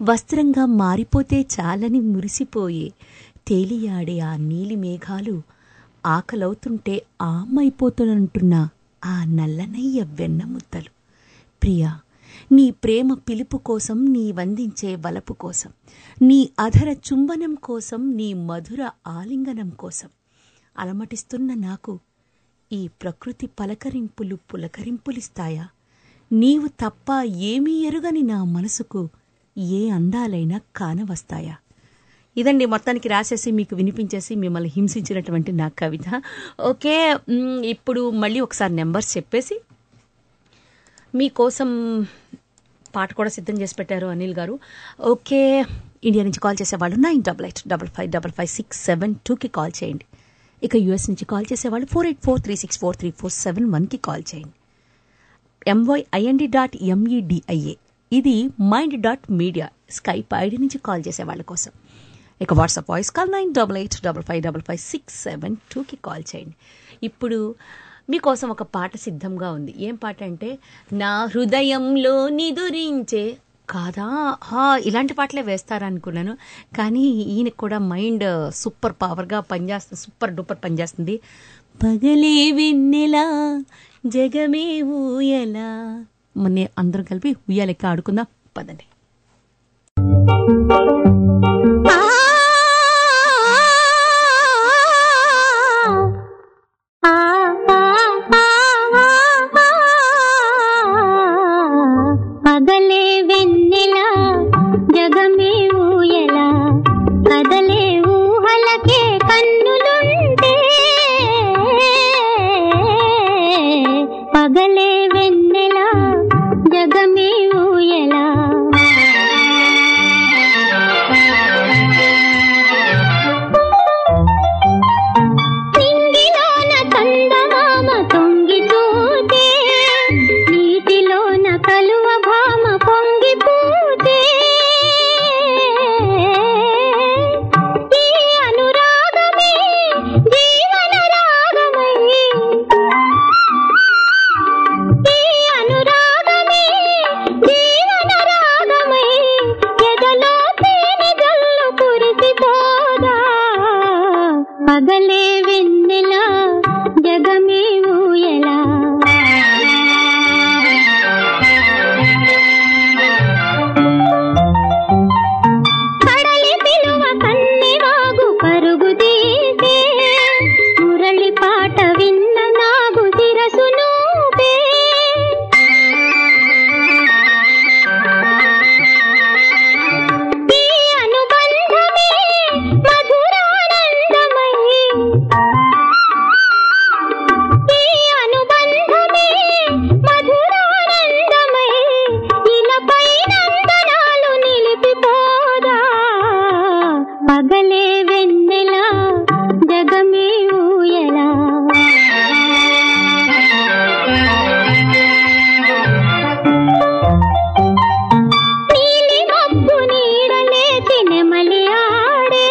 వస్త్రంగా మారిపోతే చాలని మురిసిపోయే తేలియాడే ఆ నీలి మేఘాలు ఆకలవుతుంటే ఆమైపోతునంటున్న ఆ నల్లనయ్య వెన్నముద్దలు ప్రియా నీ ప్రేమ పిలుపు కోసం నీ వందించే వలపు కోసం నీ అధర చుంబనం కోసం నీ మధుర ఆలింగనం కోసం అలమటిస్తున్న నాకు ఈ ప్రకృతి పలకరింపులు పులకరింపులిస్తాయా నీవు తప్ప ఏమీ ఎరుగని నా మనసుకు ఏ అందాలైనా కానవస్తాయా ఇదండి మొత్తానికి రాసేసి మీకు వినిపించేసి మిమ్మల్ని హింసించినటువంటి నా కవిత ఓకే మ్, ఇప్పుడు మళ్ళీ ఒకసారి నెంబర్స్ చెప్పేసి మీకోసం పాట కూడా సిద్ధం చేసి పెట్టారు అనిల్ గారు ఓకే ఇండియా నుంచి కాల్ చేసేవాళ్ళు nine double eight double five double five six seven టూకి కాల్ చేయండి ఇక యూఎస్ నుంచి కాల్ చేసేవాళ్ళు four eight four three six four three four seven వన్కి కాల్ చేయండి ఎంవైఐఎన్డి డాట్ ఎంఈడిఐఏ ఇది mind dot media Skype ID నుంచి కాల్ చేసే వాళ్ళ కోసం ఇక WhatsApp voice call nine double eight double five double five six seven టూకి కాల్ చేయండి ఇప్పుడు మీకోసం ఒక పాట సిద్ధంగా ఉంది ఏం పాట అంటే నా హృదయంలో నిదురించే కాదా హా, ఇలాంటి పాటలే వేస్తారా అనుకున్నాను కానీ ఈయనకు కూడా మైండ్ సూపర్ పవర్గా పనిచేస్తుంది సూపర్ డూపర్ పనిచేస్తుంది పగలే వెన్నెలా జగమే ఊయలా మన అందరం కలిపి ఉయ్యాలెక్క ఆడుకుందాం పదండి పగలే వెన్నెల జగమే ఊయల కదలే ఊహలకే కన్నులుంటే పగలే వెన్నెల జగమే ఊయల నింగిలోన చందమామ తొంగి చూతే నీటిలోన కలువ భామ పొంగి పూతే ఈ అనురాగమే జీవన రాగమై ఈ అనురాగమే జీవన రాగమై ఎదలో తేనె జల్లు కురిసిపోదా పగలే వెన్నెల జగమే ఊయలా కడలి పిలువ కన్నెవాగు పరుగు తీసే మురళి పాట విన్న నాగు శిరసు నూపే ఈ అనుబంధమే మధురానందమై ఈ అనుబంధమే మధురానందమై ఇలపై నందనాలు నిలిపిపోదా పగలే వెన్నెల జగమే ఊయలా నీలి మబ్బు నీడలేచి నెమలి ఆడే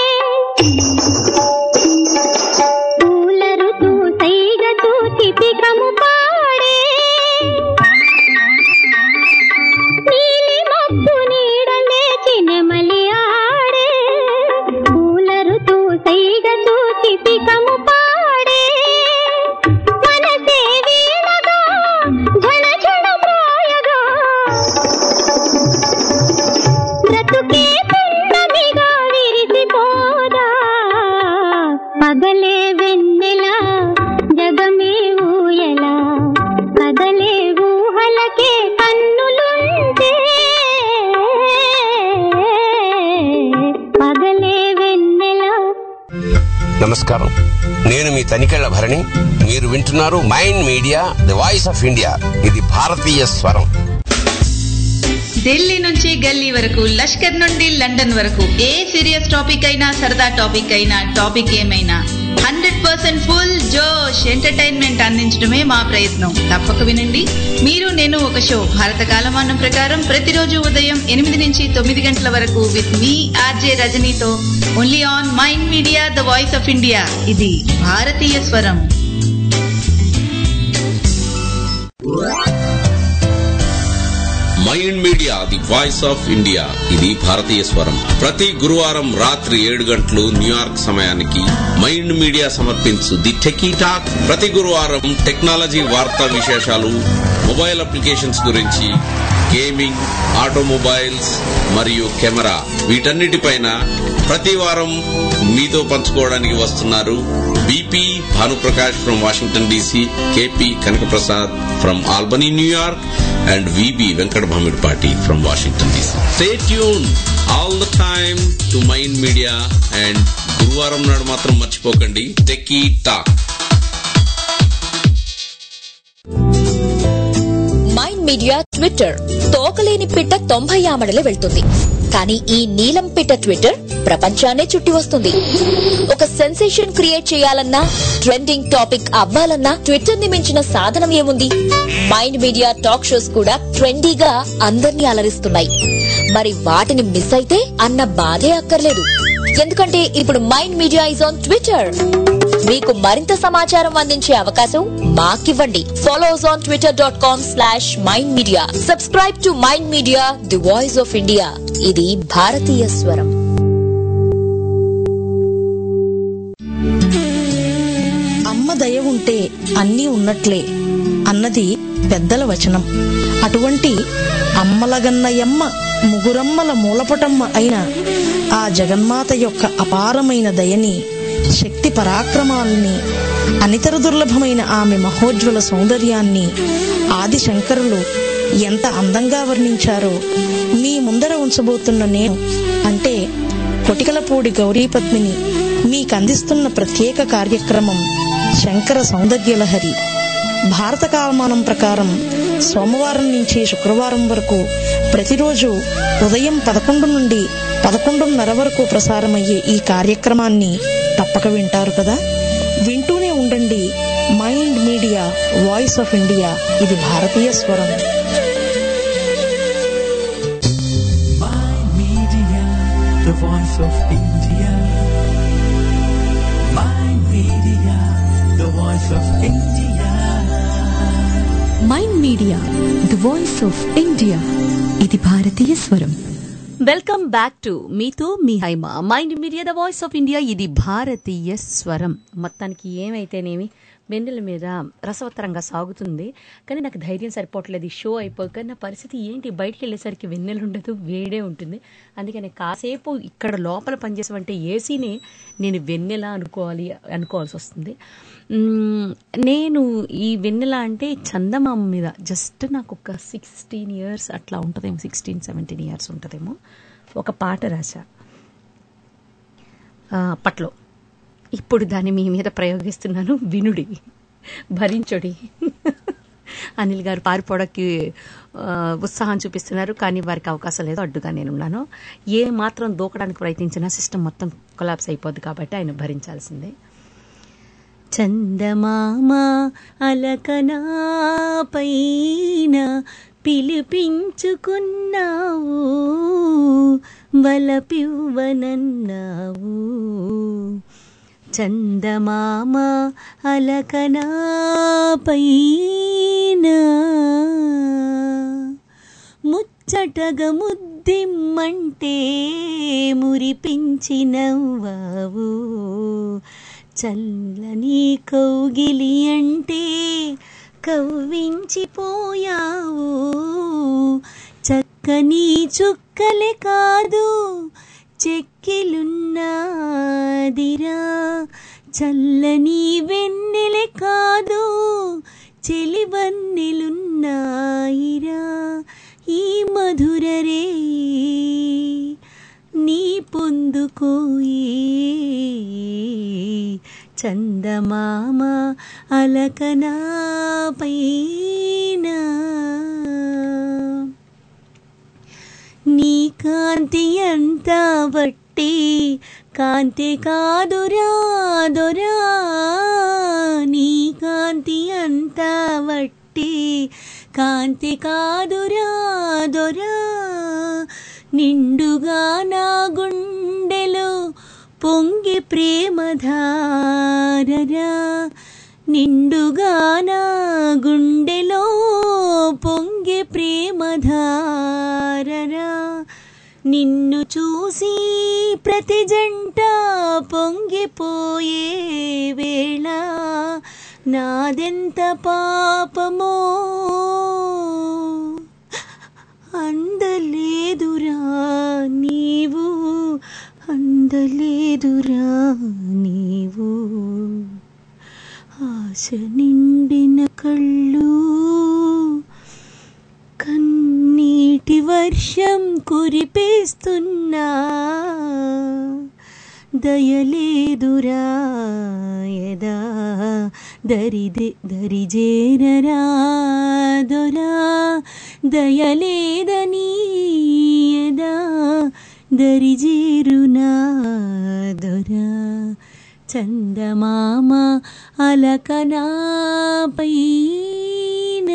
పూల ఋతువు సైగ చూచి పికము పాడే నీలి మబ్బు నీడలేచి నెమలి ఆడే పూల ఋతువు సైగ చూచి పికము పాడే మనసే వీణగా ఝణ ఝణ ప్రాయగా బ్రతుకే పున్నమిగా విరిసిపోదా పగలే వెన్నెల జగమే ఊయల కదలే ఊహలకే కన్నులుంటే పగలే వెన్నెల నమస్కారం నేను మీ తనికెళ్ల భరణి మీరు వింటున్నారు mind media the voice of India ఇది భారతీయ స్వరం ఢిల్లీ నుంచి గల్లీ వరకు లష్కర్ నుండి లండన్ వరకు ఏ సీరియస్ టాపిక్ అయినా సరదా టాపిక్ అయినా టాపిక్ ఏమైనా హండ్రెడ్ పర్సెంట్ ఫుల్ జోష్ ఎంటర్టైన్మెంట్ అందించడమే మా ప్రయత్నం తప్పక వినండి మీరు నేను ఒక షో భారత కాలమానం ప్రకారం ప్రతిరోజు ఉదయం ఎనిమిది నుంచి తొమ్మిది గంటల వరకు విత్ మీ ఆర్జే రజనీతో only on mind media the voice of India ఇది భారతీయ స్వరం mind media the voice of India ఇది భారతీయ స్వరం ప్రతి గురువారం రాత్రి ఏడు గంటలు న్యూయార్క్ సమయానికి మైండ్ మీడియా సమర్పించు ది టెకీ టాక్ ప్రతి గురువారం టెక్నాలజీ వార్తా విశేషాలు మొబైల్ అప్లికేషన్స్ గురించి గేమింగ్ ఆటోమొబైల్స్ మరియు కెమెరా వీటన్నిటిపైన ప్రతి వారం మీతో పంచుకోవడానికి వస్తున్నారు BP Bhanuprakash from Washington DC KP Kanakaprasad from Albany New York and VB Venkata Bhamidipati from Washington DC stay tune all the time to mind media and గురువారం నాడు మాత్రం మర్చిపోకండి techie talk mind media Twitter తోకలేని పిట్ట తొంభై ఆమడలే వెళ్తుంది కానీ ఈ నీలం పిట్ట ట్విట్టర్ ప్రపంచాన్నే చుట్టి వస్తుంది ఒక సెన్సేషన్ క్రియేట్ చేయాలన్నా ట్రెండింగ్ టాపిక్ అవ్వాలన్నా ట్విట్టర్ ని మించిన సాధనం ఏముంది మైండ్ మీడియా టాక్ షోస్ కూడా ట్రెండీగా అందర్నీ అలరిస్తున్నాయి మరి వాటిని మిస్ అయితే అన్న బాధే అక్కర్లేదు ఎందుకంటే ఇప్పుడు mind media is on Twitter మీకు మరింత సమాచారం అందించే అవకాశం మాకివ్వండి follow us on Twitter dot com slash mind media subscribe to mind media the voice of India ఇది భారతీయ స్వరం అమ్మ దయ ఉంటే అన్నీ ఉన్నట్లే అన్నది పెద్దల వచనం అటువంటి అమ్మలగన్నయమ్మ ముగురమ్మల మూలపటమ్మ అయిన ఆ జగన్మాత యొక్క అపారమైన దయని శక్తి పరాక్రమాల్ని అనితర దుర్లభమైన ఆమె మహోజ్వల సౌందర్యాన్ని ఆది శంకరులు ఎంత అందంగా వర్ణించారో మీ ముందర ఉంచబోతున్న నేను అంటే కొటికలపూడి గౌరీపద్మిని మీకందిస్తున్న ప్రత్యేక కార్యక్రమం శంకర సౌందర్యలహరి భారత కాలమానం ప్రకారం సోమవారం నుంచి శుక్రవారం వరకు ప్రతిరోజు ఉదయం పదకొండు నుండి పదకొండున్నర వరకు ప్రసారమయ్యే ఈ కార్యక్రమాన్ని తప్పక వింటారు కదా వింటూనే ఉండండి mind media voice of India ఇది భారతీయ స్వరం the voice of India. Mind Media, the voice of India. Mind media the voice of India ఇది భారతీయ స్వరం వెల్కమ్ బ్యాక్ టు మీతో మీ Haima mind media the voice of India ఇది భారతీయ స్వరం మొత్తానికి ఏమైతేనేమి వెన్నెల మీద రసవత్తరంగా సాగుతుంది కానీ నాకు ధైర్యం సరిపోవట్లేదు ఈ షో అయిపోక నా పరిస్థితి ఏంటి బయటికి వెళ్ళేసరికి వెన్నెల ఉండదు వేడే ఉంటుంది అందుకని కాసేపు ఇక్కడ లోపల పనిచేసామంటే ఏసీని నేను వెన్నెల అనుకోవాలి అనుకోవాల్సి వస్తుంది మ్మ్, నేను ఈ వెన్నెల అంటే చందమామ మీద జస్ట్ నాకు ఒక సిక్స్టీన్ ఇయర్స్ అట్లా ఉంటుందేమో సిక్స్టీన్ సెవెంటీన్ ఇయర్స్ ఉంటుందేమో ఒక పాట రాశా ఆ, అప్పట్లో ఇప్పుడు దాన్ని మీ మీద ప్రయోగిస్తున్నాను వినుడి భరించుడి అనిల్ గారు పారిపోవడానికి ఆ, ఉత్సాహం చూపిస్తున్నారు కానీ వారికి అవకాశం లేదు అడ్డుగా నేనున్నాను ఏ మాత్రం దూకడానికి ప్రయత్నించినా సిస్టమ్ మొత్తం కొలాప్స్ అయిపోద్ది కాబట్టి ఆయన భరించాల్సిందే చందమామ అలకనా పైన పిలిపించుకున్నావు వలపివ్వనన్నావు చందమామ అలకనా పైన ముచ్చటగా ముద్దిమ్మంటే మురిపించి నవ్వావు చల్లని కౌగిలి అంటే కవ్వించిపోయావు చక్కని చుక్కలే కాదు చెక్కిలున్నాదిరా చల్లని వెన్నెలే కాదు చెలివన్నెలున్నాయిరా ఈ మధురరే నీ పొందుకోయి చందమామ అలకనా పైన నీ కాంతి అంతా బట్టి కాంతి కాదురా దొరా నీ కాంతి అంతా బట్టి కాంతి కాదురా దొరా నిండుగా నా గుండెలో పొంగి ప్రేమధారరా నిండుగా నా గుండెలో పొంగి ప్రేమధారరా నిన్ను చూసి ప్రతి జంట పొంగిపోయే వేళ నాదెంత పాపమో అందలేదురా నీవు అందలేదురా నీవు ఆశ నిండిన కళ్ళు కన్నీటి వర్షం కురిపేస్తున్నా దయలేదురా యదా దరిదే దరిజేరరా దొరా దయలేదని యదా దరిజేరునా దొరా చందమామ అలకనా పైన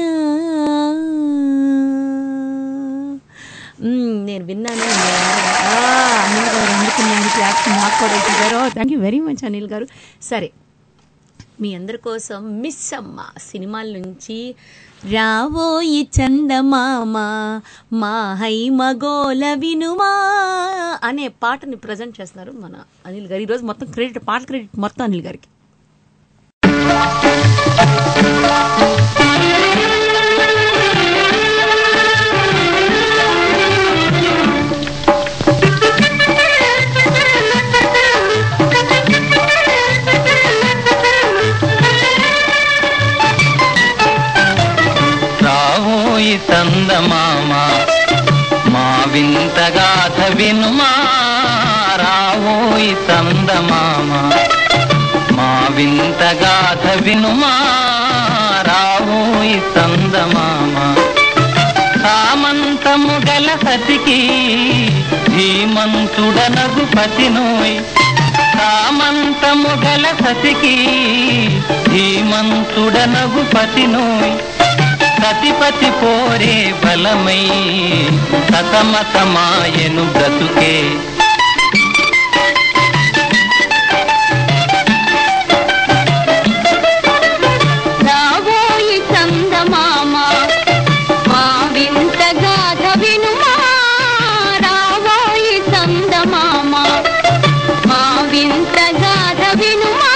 మ్మ్, నేను విన్నాను ఆ, అనిల్ గారు అందుకున్నాను క్లాప్స్ నాకు కూడా ఇచ్చారు thank you very much Anil గారు సరే మీ అందరి కోసం మిస్ అమ్మ సినిమాల నుంచి రావోయి చందమామ మా హైమగోల వినుమా అనే పాటని ప్రజెంట్ చేస్తున్నారు మన అనిల్ గారు ఈరోజు మొత్తం క్రెడిట్ పాట క్రెడిట్ మొత్తం అనిల్ గారికి రావోయి చందమామ మా వింతగాథ వినుమా రావోయి చందమామ మా వింతగాథ వినుమా రావోయి చందమామ సామంతము గల సతికి ధీమంతుడనగు పతినోయ్ సామంతము గల సతికి ధీమంతుడనగు పతినోయ్ సతిపతి పోరే బలమై సతమతమాయను బ్రతుకే రావోయి చందమామ మా వింత గాథ వినుమా రావోయి చందమామ మా వింత గాథ వినుమా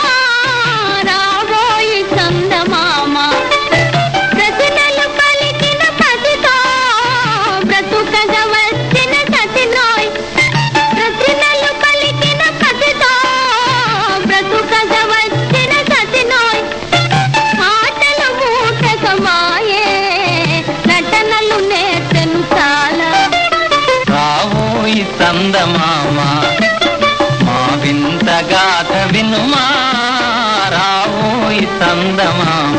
రావోయి చందమామ ప్రశ్నలు పలికిన పసితో బ్రతుకగ వచ్చిన సతినోయ్ ప్రశ్నలు పలికిన పసితో బ్రతుకగ వచ్చిన సతినోయ్ ఆటలు మూటకమాయే నటనలు నేర్చెను చాలా రావోయి చందమామ మా వింత గాథ వినుమా రావోయి చందమామ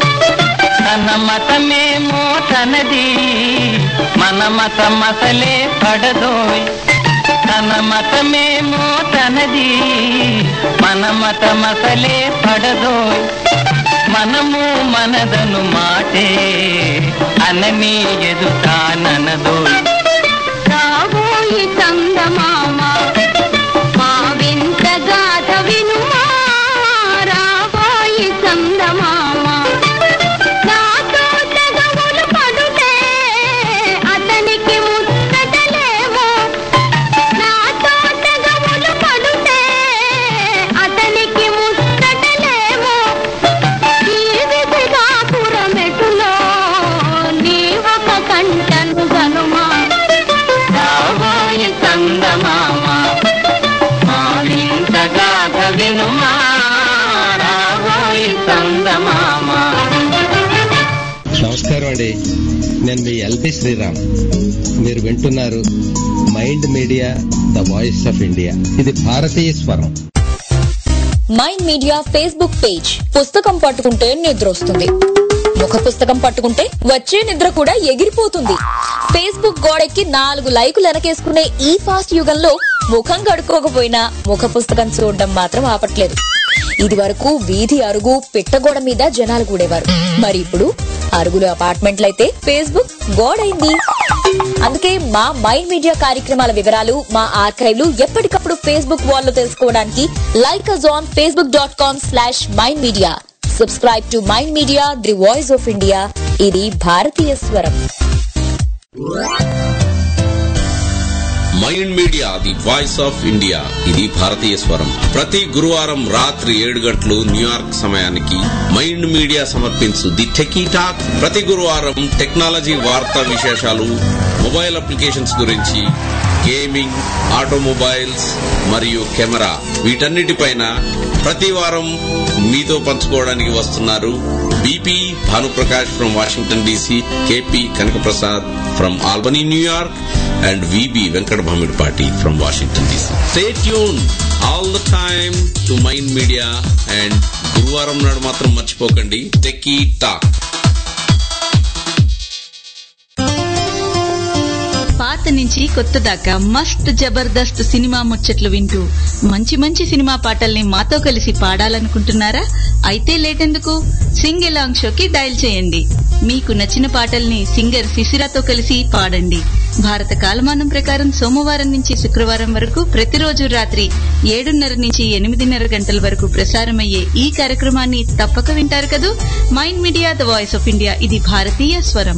తన మతమేమో తనది మన మతమసలే పడదోయ్ తన మతమేమో తనది మన మతమసలే పడదోయ్ మనము మనదను మాటే అనని ఎదుటాననదోయ్ రాబోయి చందమామ మా వింత గాథ వినుమా రాబోయి చందమామ నాతో తెగవులు పడుతే అతనికి ముచ్చటలేమో నాతో తెగవులు పడుతే అతనికి ముచ్చటలేమో ఈ విధిగాపురమెటులో నీ ఒక కంటను గనుమా రాబోయి చందమామ మా వింత గాథ వినుమా రాబోయి చందమామ నమస్కారం అండి నేను మీ ఎల్బి శ్రీరామ్ మీరు వింటున్నారు mind media the voice of India ఇది భారతీయ స్వరం మైండ్ మీడియా ఫేస్బుక్ పేజ్ పుస్తకం పట్టుకుంటే నిద్ర వస్తుంది ముఖ పుస్తకం పట్టుకుంటే వచ్చే నిద్ర కూడా ఎగిరిపోతుంది ఫేస్బుక్ గోడెక్కి నాలుగు లైకులు వెనకేసుకునే ఈ ఫాస్ట్ యుగంలో ముఖం కడుక్కోకపోయినా ముఖ పుస్తకం చూడడం మాత్రం ఆపట్లేదు ఇది వరకు వీధి అరుగు పిట్టగోడ మీద జనాలు కూడేవారు మరి ఇప్పుడు అరుగులు అపార్ట్మెంట్లయితే ఫేస్బుక్ గోడైంది అందుకే మా మైండ్ మీడియా కార్యక్రమాల వివరాలు మా ఆర్కైవ్లు ఎప్పటికప్పుడు ఫేస్బుక్ వాల్లో తెలుసుకోవడానికి like us on Facebook dot com slash mind media subscribe to mind media the voice of India ఇది భారతీయ స్వరం mind media the voice of India ఇది భారతీయ స్వరం ప్రతి గురువారం రాత్రి ఏడు గంటలు న్యూయార్క్ సమయానికి మైండ్ మీడియా సమర్పించు ది టెకీ టాక్ ప్రతి గురువారం టెక్నాలజీ వార్తా విశేషాలు మొబైల్ అప్లికేషన్స్ గురించి గేమింగ్ ఆటోమొబైల్స్ మరియు కెమెరా వీటన్నిటిపైన ప్రతి వారం మీతో పంచుకోవడానికి వస్తున్నారు BP Bhanuprakash from Washington DC KP Kanakaprasad from Albany New York and VB Venkata Bhamidipati from Washington DC stay tune all the time to mind media and గురువారం నాడు మాత్రం మర్చిపోకండి టెక్కీ టాక్ పాత నుంచి కొత్త దాకా మస్త్ జబర్దస్త్ సినిమా ముచ్చట్లు వింటూ మంచి మంచి సినిమా పాటల్ని మాతో కలిసి పాడాలనుకుంటున్నారా అయితే లేటెందుకు సింగ్ ఎలాంగ్ షోకి డయల్ చేయండి మీకు నచ్చిన పాటల్ని సింగర్ శిశిరాతో కలిసి పాడండి భారత కాలమానం ప్రకారం సోమవారం నుంచి శుక్రవారం వరకు ప్రతిరోజు రాత్రి ఏడున్నర నుంచి ఎనిమిదిన్నర గంటల వరకు ప్రసారమయ్యే ఈ కార్యక్రమాన్ని తప్పక వింటారు కదూ mind media the voice of India ఇది భారతీయ స్వరం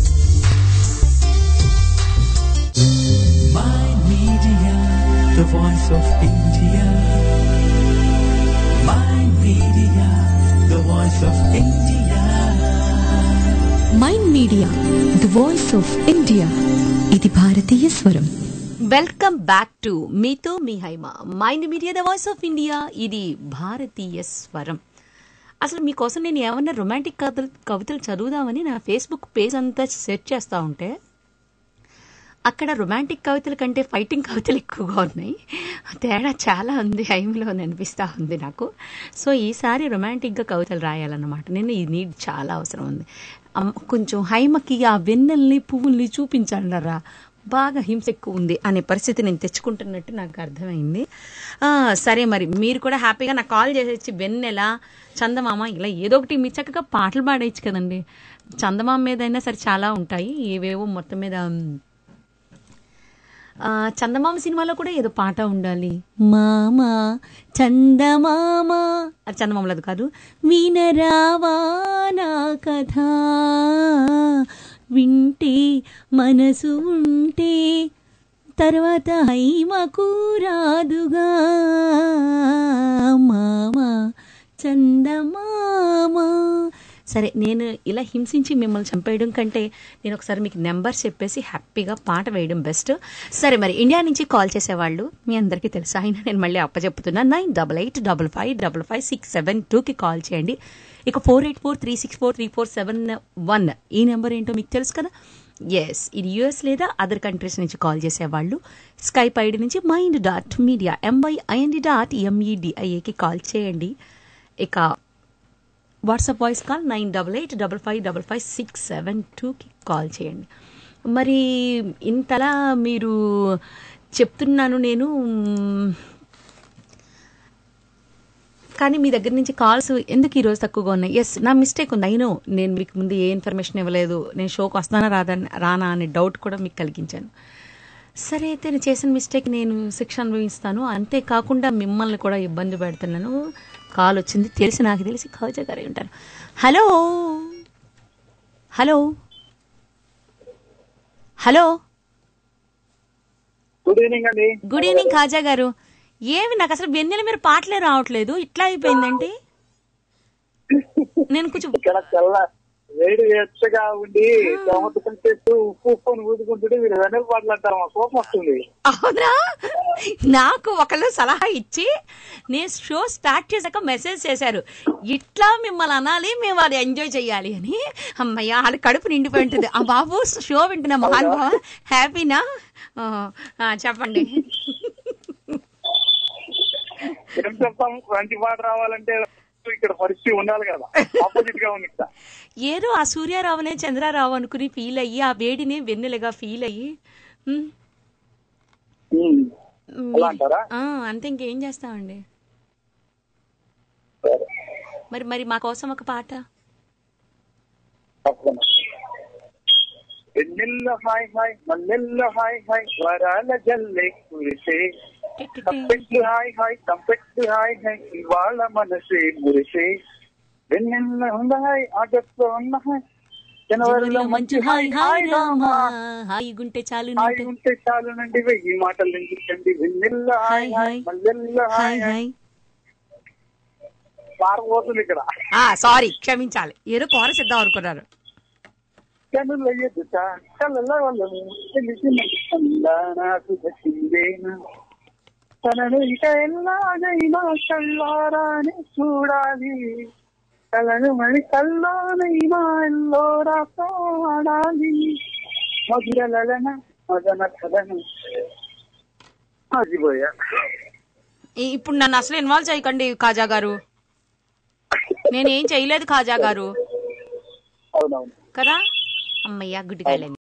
Mind Media, the voice of India. Mind Media, the voice of India. Mind media the voice of India ఇది భారతీయ స్వరం వెల్కమ్ బ్యాక్ టు మీతో మీ Haima mind media the voice of India ఇది భారతీయ స్వరం అసలు మీకోసం నేను ఏమన్నా రొమాంటిక్ కథలు కవితలు చదువుదామని నా ఫేస్బుక్ పేజ్ అంతా సెర్చ్ చేస్తూ ఉంటే అక్కడ రొమాంటిక్ కవితల కంటే ఫైటింగ్ కవితలు ఎక్కువగా ఉన్నాయి తేడా చాలా ఉంది హైమ్లో అనిపిస్తూ ఉంది నాకు సో ఈసారి రొమాంటిక్గా కవితలు రాయాలన్నమాట నేను ఈ నీడ్ చాలా అవసరం ఉంది అమ్మ- కొంచెం హైమకి ఆ వెన్నెల్ని పువ్వుల్ని చూపించాలరా బాగా హింస ఎక్కువ ఉంది అనే పరిస్థితి నేను తెచ్చుకుంటున్నట్టు నాకు అర్థమైంది ఆ, సరే మరి మీరు కూడా హ్యాపీగా నాకు కాల్ చేసేసి వెన్నెల చందమామ ఇలా ఏదో ఒకటి మీ చక్కగా పాటలు పాడేయచ్చు కదండి చందమామ మీద అయినా సరే చాలా ఉంటాయి ఏవేవో మొత్తం మీద ఆ, చందమామ సినిమాలో కూడా ఏదో పాట ఉండాలి మామా చందమామ అది చందమామలది కాదు వినరావా నా కథ వింటే మనసు ఉంటే తర్వాత హైమకు రాదుగా మామా చందమామ సరే నేను ఇలా హింసించి మిమ్మల్ని చంపేయడం కంటే నేను ఒకసారి మీకు నెంబర్ చెప్పేసి హ్యాపీగా పాట వేయడం బెస్ట్ సరే మరి ఇండియా నుంచి కాల్ చేసేవాళ్ళు మీ అందరికీ తెలుసు అయినా నేను మళ్ళీ అప్పచెప్తున్నా nine double eight double five double five six seven టూకి కాల్ చేయండి ఇక four eight four three six four three four seven one ఈ నెంబర్ ఏంటో మీకు తెలుసు కదా ఎస్ ఇది యూఎస్ లేదా అదర్ కంట్రీస్ నుంచి కాల్ చేసేవాళ్ళు స్కైప్ ఐడి నుంచి mind dot media M Y I N D dot ఎంఈడిఐఏకి కాల్ చేయండి ఇక WhatsApp voice call nine double eight double five double five six seven టూకి కాల్ చేయండి మరి ఇంతలా మీరు చెప్తున్నాను నేను మ్, కానీ మీ దగ్గర నుంచి కాల్స్ ఎందుకు ఈరోజు తక్కువగా ఉన్నాయి ఎస్ నా మిస్టేక్ ఉంది అయినో నేను మీకు ముందు ఏ ఇన్ఫర్మేషన్ ఇవ్వలేదు నేను షోకి వస్తానా రాదా రానా అనే డౌట్ కూడా మీకు కలిగించాను సరే అయితే నేను చేసిన మిస్టేక్ నేను శిక్ష అనుభవిస్తాను అంతేకాకుండా మిమ్మల్ని కూడా ఇబ్బంది పెడుతున్నాను కాల్ వచ్చింది తెలిసి నాకు తెలిసి కవచ గారు అయి ఉంటారు hello hello hello good evening అండి గుడ్ ఈవినింగ్ ఖాజా గారు ఏమి నాకు అసలు వెన్నెల మీరు పాటలే రావట్లేదు ఇట్లా అయిపోయిందండి నేను కొంచెం ఇక్కడ చల్ల వేడి వెచ్చగా ఉండి సముద్రం చేస్తూ ఉప్పు ఉప్పు అని ఊదుకుంటుంటే మీరు వెనక పాటలంటారు మా కోపం వస్తుంది అవునా నాకు ఒకళ్ళు సలహా ఇచ్చి నేను షో స్టార్ట్ చేశాక మెసేజ్ చేశారు ఇట్లా మిమ్మల్ని అనాలి మేము అది ఎంజాయ్ చేయాలి అని అమ్మయ్య ఆడ కడుపు నిండిపోయి ఉంటుంది ఆ బాబు షో వింటున్నా మహానుభావ హ్యాపీనా ఆ, ఆ, చెప్పండి ఏం చెప్తాం మంచి పాట రావాలంటే ఇక్కడ పరిస్థితి ఉండాలి కదా ఆపోజిట్ గా ఉంది ఇక్కడ ఏదో ఆ సూర్యారావునే చంద్రారావు అనుకుని ఫీల్ అయ్యి ఆ వేడిని వెన్నెలగా ఫీల్ అయ్యి ఉమ్, అలా అంటారా ఆ, అంతే ఇంకేం చేస్తామండి మరి మరి మా కోసం ఒక పాట తప్పకుండా వెన్నెల్ల హాయ్ హాయ్ మల్లెల్ల హాయ్ హాయ్ వరాల జల్లే కురిసే తప్పెట్లు హాయ్ హాయ్ తంపెట్లు హాయ్ హాయ్ ఇవాళ మనసే మురిసే వెన్నెల్ల ఉన్న హాయ్ ఆగస్ట్లో ఉన్న హాయ్ జనవరిలో మంచి హాయ్ హాయ్ రామా హాయి గుంటే చాలు హాయ్ ఉంటే చాలునండి వెయ్యి మాటలు ఎందుకండి వెన్నెల్ల హాయ్ హాయ్ మల్లెల్ల హాయ్ హాయ్ పారబోతుంది ఇక్కడ సారీ క్షమించాలి ఏదో కోరస్ ఇద్దాం అనుకున్నారు కనుల ఎదుట కళ్ళ వల్లను తెలిసిన కళ్ళ నాకు దక్కిందేనా తనను ఇక ఎలాగైనా కళ్ళారానే చూడాలి కలను మణి కల్లోనైనా ఎల్లోరా పాడాలి మధుర లలన మదన కలను మర్చిపోయా ఈ- ఇప్పుడు నన్ను అసలు ఇన్వాల్వ్ చేయకండి కాజా గారు నేనేం చేయలేదు కాజా గారు అవునవును కదా అమ్మయ్య గుడ్డికాయలని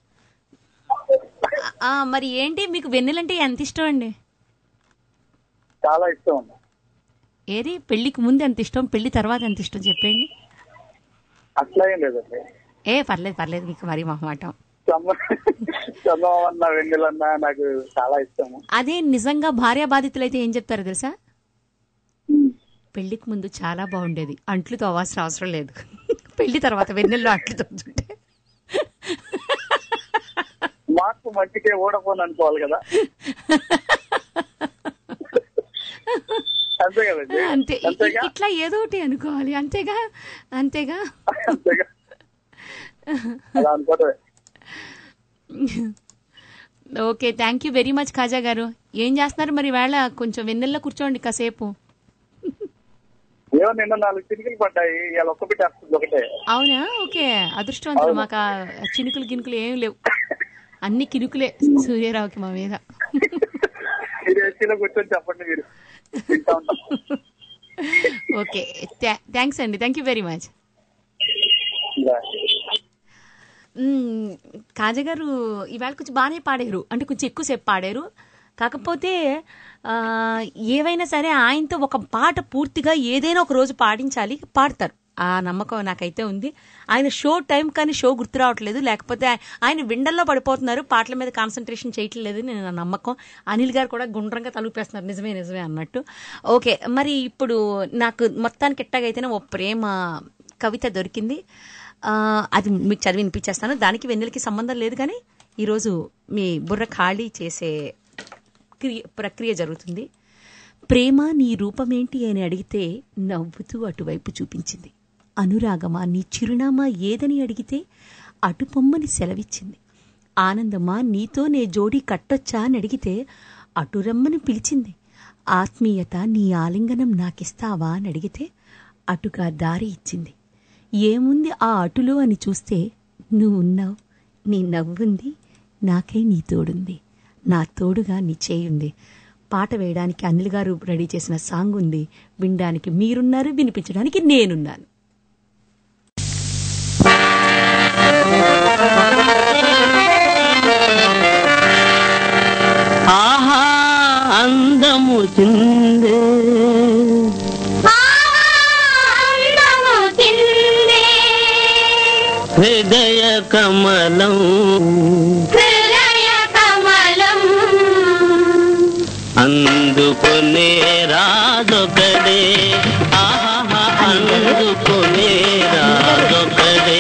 ఆ, మరి ఏంటి మీకు వెన్నెలంటే ఎంత ఇష్టం అండి చాలా ఇష్టం ఉంది ఏది పెళ్లికి ముందు ఎంత ఇష్టం పెళ్లి తర్వాత ఎంత ఇష్టం చెప్పండి అట్లా ఏం లేదండి ఏ పర్లేదు పర్లేదు మీకు మరి మొహమాటం చందమన్న వెన్నెలన్న నాకు చాలా ఇష్టము అదే నిజంగా భార్య బాధితులైతే ఏం చెప్తారో తెలుసా పెళ్లికి ముందు చాలా బాగుండేది అంట్లు తోవాల్సిన అవసరం లేదు పెళ్లి తర్వాత వెన్నెల్లో అంట్లు తోచుంటే మాకు మంచికే ఓడపోను అనుకోవాలి కదా అంతే కదండి అంతే ఇ- అంతేగా ఇట్లా ఏదో ఒకటి అనుకోవాలి అంతేగా అంతేగా అంతేగా అలా అనుకోవటమే okay thank you very much Khaja గారు ఏం చేస్తున్నారు మరి వేళ కొంచెం వెన్నెల్లో కూర్చోండి కాసేపు ఏమో నిన్న నాలుగు చినుకులు పడ్డాయి ఇవాళ ఒక్క బిడ్డ వస్తుంది ఒకటే అవునా ఓకే అదృష్టవంతులు మాకు ఆ చినుకులు గినుకులు ఏం లేవు అన్ని కినుకులే సూర్యరావుకి మా మీద మీరు ఏసీలో కూర్చొని చెప్పండి మీరు వింటా ఉంటాం ఓకే థ్యాంక్స్ అండి thank you very much hmm, Khaja గారు ఇవాళ కొంచెం బాగానే పాడారు అంటే కొంచెం ఎక్కువసేపు పాడారు కాకపోతే ఆ, ఏవైనా సరే ఆయనతో ఒక పాట పూర్తిగా ఏదైనా ఒక రోజు పాడించాలి పాడతారు ఆ నమ్మకం నాకైతే ఉంది ఆయన షో టైం కానీ షో గుర్తు రావట్లేదు లేకపోతే ఆయ- ఆయన విండల్లో పడిపోతున్నారు పాటల మీద కాన్సన్ట్రేషన్ చేయట్లేదు నేను నా నమ్మకం అనిల్ గారు కూడా గుండ్రంగా తలుపేస్తున్నారు నిజమే నిజమే అన్నట్టు ఓకే మరి ఇప్పుడు నాకు మొత్తానికి ఎట్టాగైతేనే ఓ ప్రేమ కవిత దొరికింది ఆ, అది మీకు చదివి వినిపించేస్తాను దానికి వెన్నెలకి సంబంధం లేదు కానీ ఈరోజు మీ బుర్ర ఖాళీ చేసే క్రియ ప్రక్రియ జరుగుతుంది ప్రేమ నీ రూపమేంటి అని అడిగితే నవ్వుతూ అటువైపు చూపించింది అనురాగమా నీ చిరునామా ఏదని అడిగితే అటు పొమ్మని సెలవిచ్చింది ఆనందమా నీతో నే జోడీ కట్టొచ్చా అని అడిగితే అటు రమ్మని పిలిచింది ఆత్మీయత నీ ఆలింగనం నాకిస్తావా అని అడిగితే అటుగా దారి ఇచ్చింది ఏముంది ఆ అటులో అని చూస్తే నువ్వు ఉన్నావు నీ నవ్వుంది నాకై నీ తోడుంది నా తోడుగా నీ చేయుంది పాట వేయడానికి అనిల్ గారు రెడీ చేసిన సాంగ్ ఉంది వినడానికి మీరున్నారు వినిపించడానికి నేనున్నాను ఆహా అందము చిందే హృదయ కమలం అందుకునే రాజొకడే ఆహా అందుకునే రాజొకడే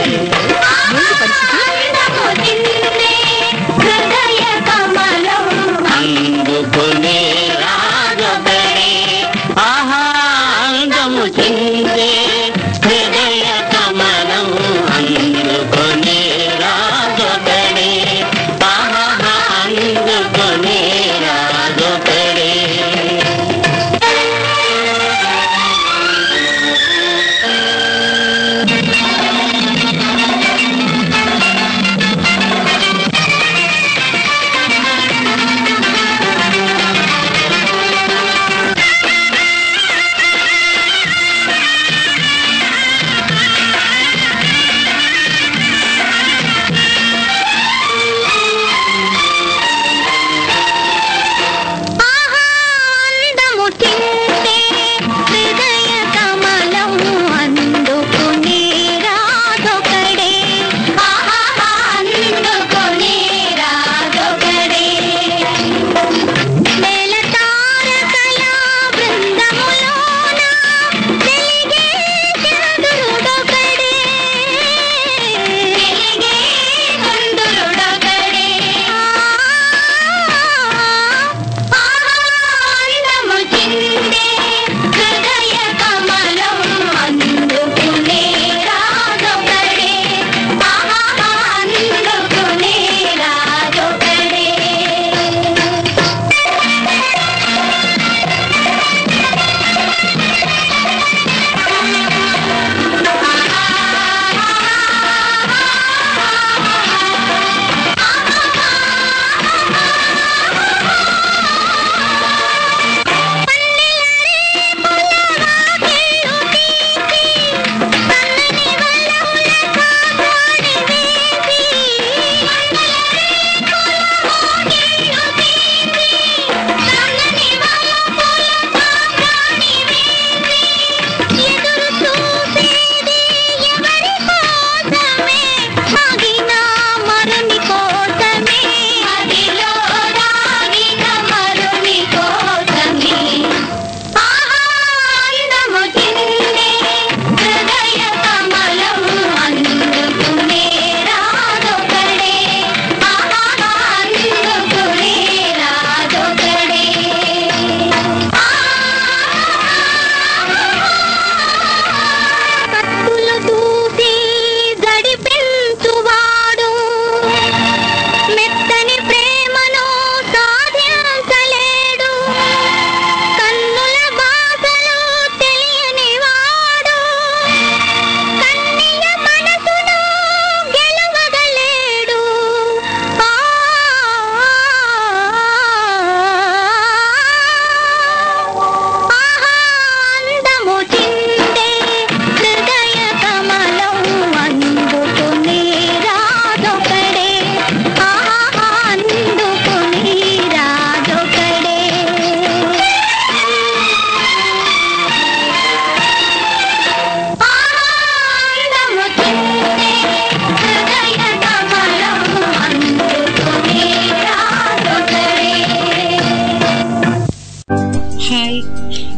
అందుకునే రాజొకడే ఆహా అందము చిందే హృదయ కమలం అందుకునే రాజొకడే ఆహా అందుకునే రాజొకడే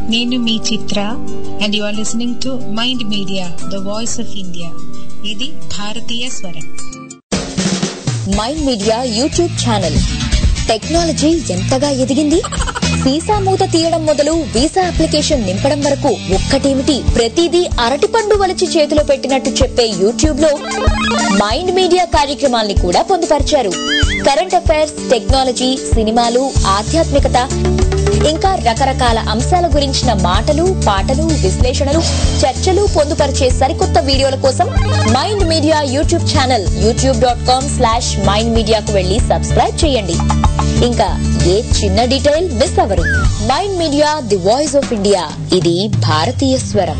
నేను మీ Chitra and you are listening to mind media the voice of India ఇది భారతీయ స్వరం mind media YouTube channel technology ఎంతగా ఎదిగింది వీసా మూత తీయడం మొదలు వీసా అప్లికేషన్ నింపడం వరకు ఒక్కటేమిటి ప్రతిదీ అరటిపండు వలిచి చేతిలో పెట్టినట్టు చెప్పే యూట్యూబ్ లో మైండ్ మీడియా కార్యక్రమాల్ని కూడా పొందుపరిచారు కరెంట్ అఫైర్స్ టెక్నాలజీ సినిమాలు ఆధ్యాత్మికత ఇంకా రకరకాల అంశాల గురించిన మాటలు పాటలు విశ్లేషణలు చర్చలు పొందుపరిచే సరికొత్త వీడియోల కోసం mind media YouTube channel YouTube dot com slash mind మీడియాకు వెళ్లి సబ్స్క్రైబ్ చేయండి ఇంకా ఏ చిన్న డీటెయిల్ మిస్ అవరు Mind media the voice of India ఇది భారతీయ స్వరం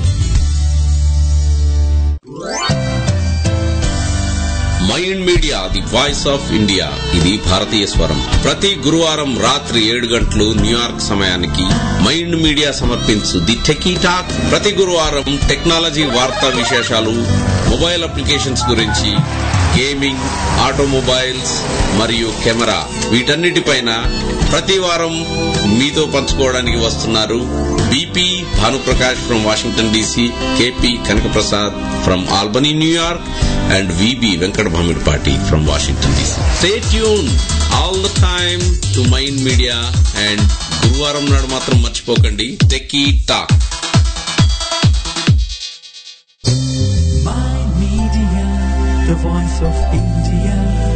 mind media the voice of India ఇది భారతీయ స్వరం ప్రతి గురువారం రాత్రి ఏడు గంటలు న్యూయార్క్ సమయానికి మైండ్ మీడియా సమర్పించు ది టెకీ టాక్ ప్రతి గురువారం టెక్నాలజీ వార్తా విశేషాలు మొబైల్ అప్లికేషన్స్ గురించి గేమింగ్ ఆటోమొబైల్స్ మరియు కెమెరా వీటన్నిటిపైన ప్రతి వారం మీతో పంచుకోవడానికి వస్తున్నారు BP Bhanuprakash from Washington DC KP Kanakaprasad from Albany New York and VB Venkat Bhamidpati from Washington DC. Stay tuned all the time to Mind Media and గురువారం నాడు మాత్రం మర్చిపోకండి Techie Talk Mind Media, the voice of India.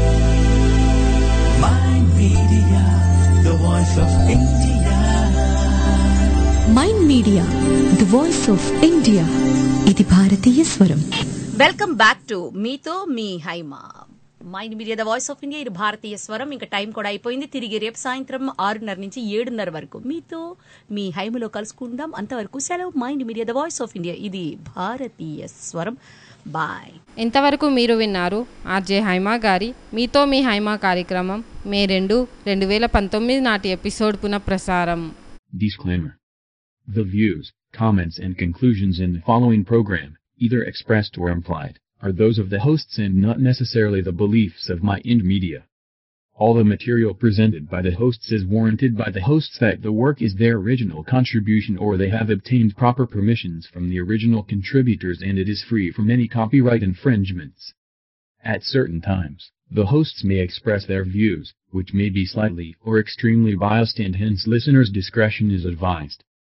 Mind Media, the voice of India. Mind media the voice of India ఇది భారతీయ స్వరం వెల్కమ్ బ్యాక్ టు మీతో మీ Haima mind media the voice of India ఇది భారతీయ స్వరం ఇంకా టైం కూడా అయిపోయింది తిరిగి రేపు సాయంత్రం ఆరున్నర నుంచి ఏడున్నర వరకు మీతో మీ హైమలో కలుసుకుందాం అంతవరకు సెలవు Mind media the voice of India ఇది భారతీయ స్వరం బాయ్ ఇంతవరకు మీరు విన్నారు ఆర్జే హైమా గారి మీతో మీ హైమా కార్యక్రమం మే రెండు రెండు వేల పంతొమ్మిది నాటి ఎపిసోడ్ పునఃప్రసారం Disclaimer. The views, comments and conclusions in the following program, either expressed or implied, are those of the hosts and not necessarily the beliefs of Mind Media. All the material presented by the hosts is warranted by the hosts that the work is their original contribution or they have obtained proper permissions from the original contributors and it is free from any copyright infringements. At certain times, the hosts may express their views, which may be slightly or extremely biased and hence listeners' discretion is advised.